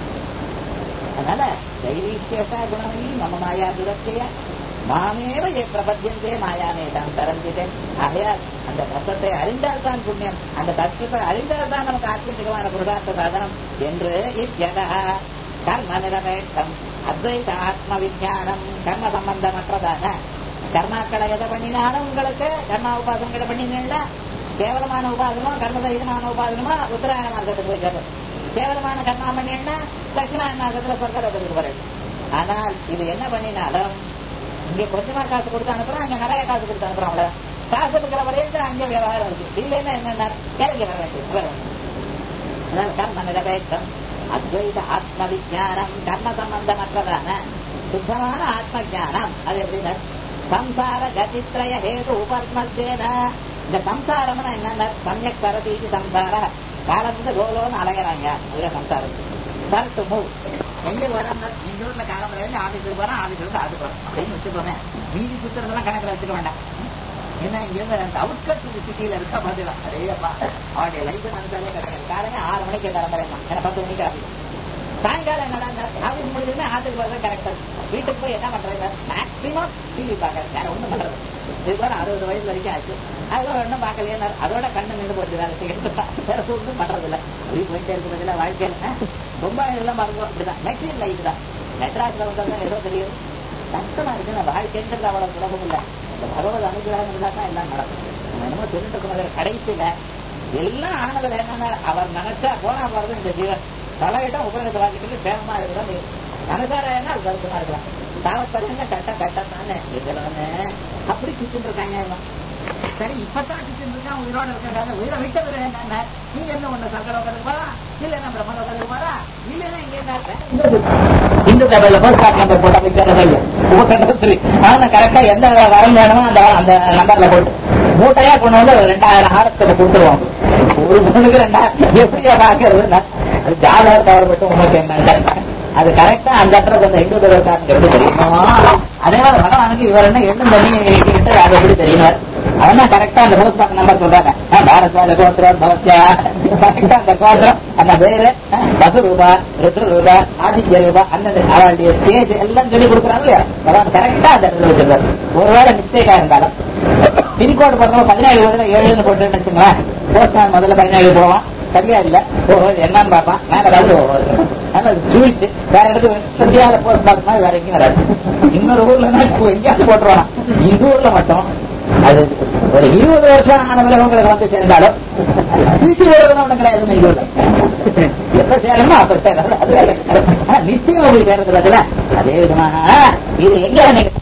அதனால தைரீஷேஷா குணமி மம மாயா துரத்தைய மாமேவ ஏ பிரபத்தியந்தே மாயாமேதான் தரந்திதே ஆகையால் அந்த தத்துவத்தை அறிந்தால்தான் புண்ணியம் அந்த தத்துவத்தை அறிந்தால்தான் நமக்கு ஆத்மீகமான புருஷார்த்த சாதனம் என்று இத்தியதா கர்ம நிரபேட்டம் அத்வைத ஆத்ம விஜயானம் கர்ம சம்பந்தமற்றதான கர்மாக்களை எதை பண்ணினாலும் உங்களுக்கு கர்மா உபாசனங்களை பண்ணினீங்களா கேவலமான உபாசனமோ கர்மசகிதமான உபாசனமோ உத்தராயண மார்க்கத்துக்கு போய் கேவலமான கர்மா பண்ணினா தட்சிணாயன மார்க்கத்துல சொர்க்கத்துக்கு போறது ஆனால் இது என்ன பண்ணினாலும் இங்க கொஞ்சமா காசு கொடுத்து அனுப்புறோம் அங்க நிறைய காசு கொடுத்து அனுப்புறோம் அவ்வளவு காசு இருக்கிற வரையும் அங்க விவகாரம் இருக்கு இல்லைன்னா என்ன இறங்கி வர வேண்டியது வர வேண்டியது அதாவது கர்ம நிரபேட்சம் அத்வைத ஆத்ம விஜயானம் கர்ம சம்பந்தமற்றதான சுத்தமான ஆத்ம ஜானம் அது எப்படின்னா சம்சார கதித்ரய ஹேது உபர்மத்தேன இந்த சம்சாரம்னா என்னன்னா சமயக் சரதி சம்சார காலந்து கோலோன்னு அலைகிறாங்க அதுல சம்சாரம் சரத்து மூவ் எங்க வரோம்னா எங்க ஊர்ல காலம்புல இருந்து ஆபீஸுக்கு போறோம் ஆபீஸ்ல இருந்து அது போறோம் அப்படின்னு வச்சுக்கோங்க மீதி சுத்துறதெல்லாம் கணக்குல வச்சுக்க வேண்டாம் ஏன்னா இங்க இருந்து அந்த அவுட்கட் சிட்டியில இருக்கா பாத்துக்கலாம் அதேப்பா அவனுடைய லைஃப் நினைச்சாலே கிடையாது காலையில ஆறு மணிக்கு கிளம்புறேன் ஏன்னா பத்து மணிக்கு ஆபீஸ் சாயங்காலம் என்னடா ஆபீஸ் முடிஞ்சதுன்னா ஆத்துக்கு போறது கரெக்டா வீட்டுக்கு போய் என்ன பண்றது மேக்சிமம் டிவி பாக்குறது வேற ஒண்ணும் பண்றது இது கூட அறுபது வயசு வரைக்கும் ஆச்சு அதோட ஒன்றும் பார்க்கலையே அதோட கண்ணு நின்று போச்சு வேலை செய்யறது வேற ஒன்றும் பண்றது இல்ல அப்படி போயிட்டே இருக்கிறதுல வாழ்க்கையில ரொம்ப எல்லாம் மறந்து அப்படிதான் நெக்ஸ்ட் லைஃப் தான் மெட்ராஸ்ல வந்தா ஏதோ தெரியும் கஷ்டமா இருக்கு நான் வாழ்க்கைன்றது அவ்வளவு சுலபம் இல்ல இந்த பகவத் அனுகிரகம் இருந்தா தான் எல்லாம் நடக்கும் என்னமோ சொல்லிட்டு இருக்கணும் கடைசியில எல்லாம் ஆனதுல என்னன்னா அவர் நினைச்சா போனா போறது இந்த ஜீவன் தலையிடம் உபநிடத்தை வாங்கிட்டு பேமமா இருக்கிறோம் மனசாராயனா அது கருத்துமா இருக்கலாம் தாவப்பருங்க கட்ட கட்டத்தானே இருக்கிறவனே அப்படி சுத்திட்டு இருக்காங்க இவன். சரி இப்பதான் சுத்திட்டு இருக்கான் உயிரோட இருக்காங்க உயிரை விட்டது என்ன நீங்க என்ன ஒண்ணு சங்கரோகத்துக்கு போறா இல்லைன்னா பிரம்மலோகத்துக்கு போறா இல்லைன்னா இங்க என்ன இந்து கடையில போய் ஸ்டாக் நம்பர் போட்டு வைக்கிறது ஆனா கரெக்டா எந்த வரல் வேணுமோ அந்த அந்த நம்பர்ல போட்டு மூட்டையா கொண்டு வந்து ஒரு ரெண்டாயிரம் ஆரத்துல கொடுத்துருவோம் ஒரு பொண்ணுக்கு ரெண்டாயிரம் எப்படியா பாக்குறது அது ஜாதகம் தவறு மட்டும் உங்களுக்கு என்ன அது கரெக்டா அந்த இடத்துல அந்த இந்து தடவைக்காரனுக்கு எப்படி தெரியுமோ அதே மாதிரி பகவானுக்கு இவர் என்ன எண்ணம் தண்ணி கிட்ட அது எப்படி தெரியும் அவன் கரெக்டா அந்த போஸ்ட் நம்பர் சொல்றாங்க பாரத்வாஜ கோத்திரம் பவத்யா கரெக்டா அந்த கோத்திரம் அந்த பேரு பசு ரூபா ருத்ர ரூபா ஆதித்ய ரூபா அந்தந்த அவளுடைய ஸ்டேஜ் எல்லாம் சொல்லி கொடுக்குறாங்க இல்லையா பகவான் கரெக்டா அந்த இடத்துல வச்சிருக்காரு ஒருவேளை மிஸ்டேக்கா இருந்தாலும் பின்கோடு போடுறவங்க பதினேழு பதில ஏழுன்னு போட்டு வச்சுங்களேன் போஸ்ட்மேன் முதல்ல பதினேழு போவான் சரியா இல்ல ஓ என்னன்னு பார்ப்பான் மேல வந்து அதனால ஸ்வீட் வேற இடத்துக்கு இந்தியாவில போஸ்ட் பார்க்க வேற எங்கேயும் வராது இன்னொரு ஊர்ல எங்கேயாவது போட்டுருவான் இந்த ஊர்ல மட்டும் அது ஒரு இருபது வருஷம் ஆன பிறகு உங்களுக்கு வந்து சேர்ந்தாலும் திருச்சி வருவதும் ஒண்ணு கிடையாது நீங்க எப்ப சேரணுமோ அப்ப சேரணும் அது வேற. ஆனா நிச்சயம் உங்களுக்கு சேர்றது பதில அதே விதமாக இது எங்க நீங்க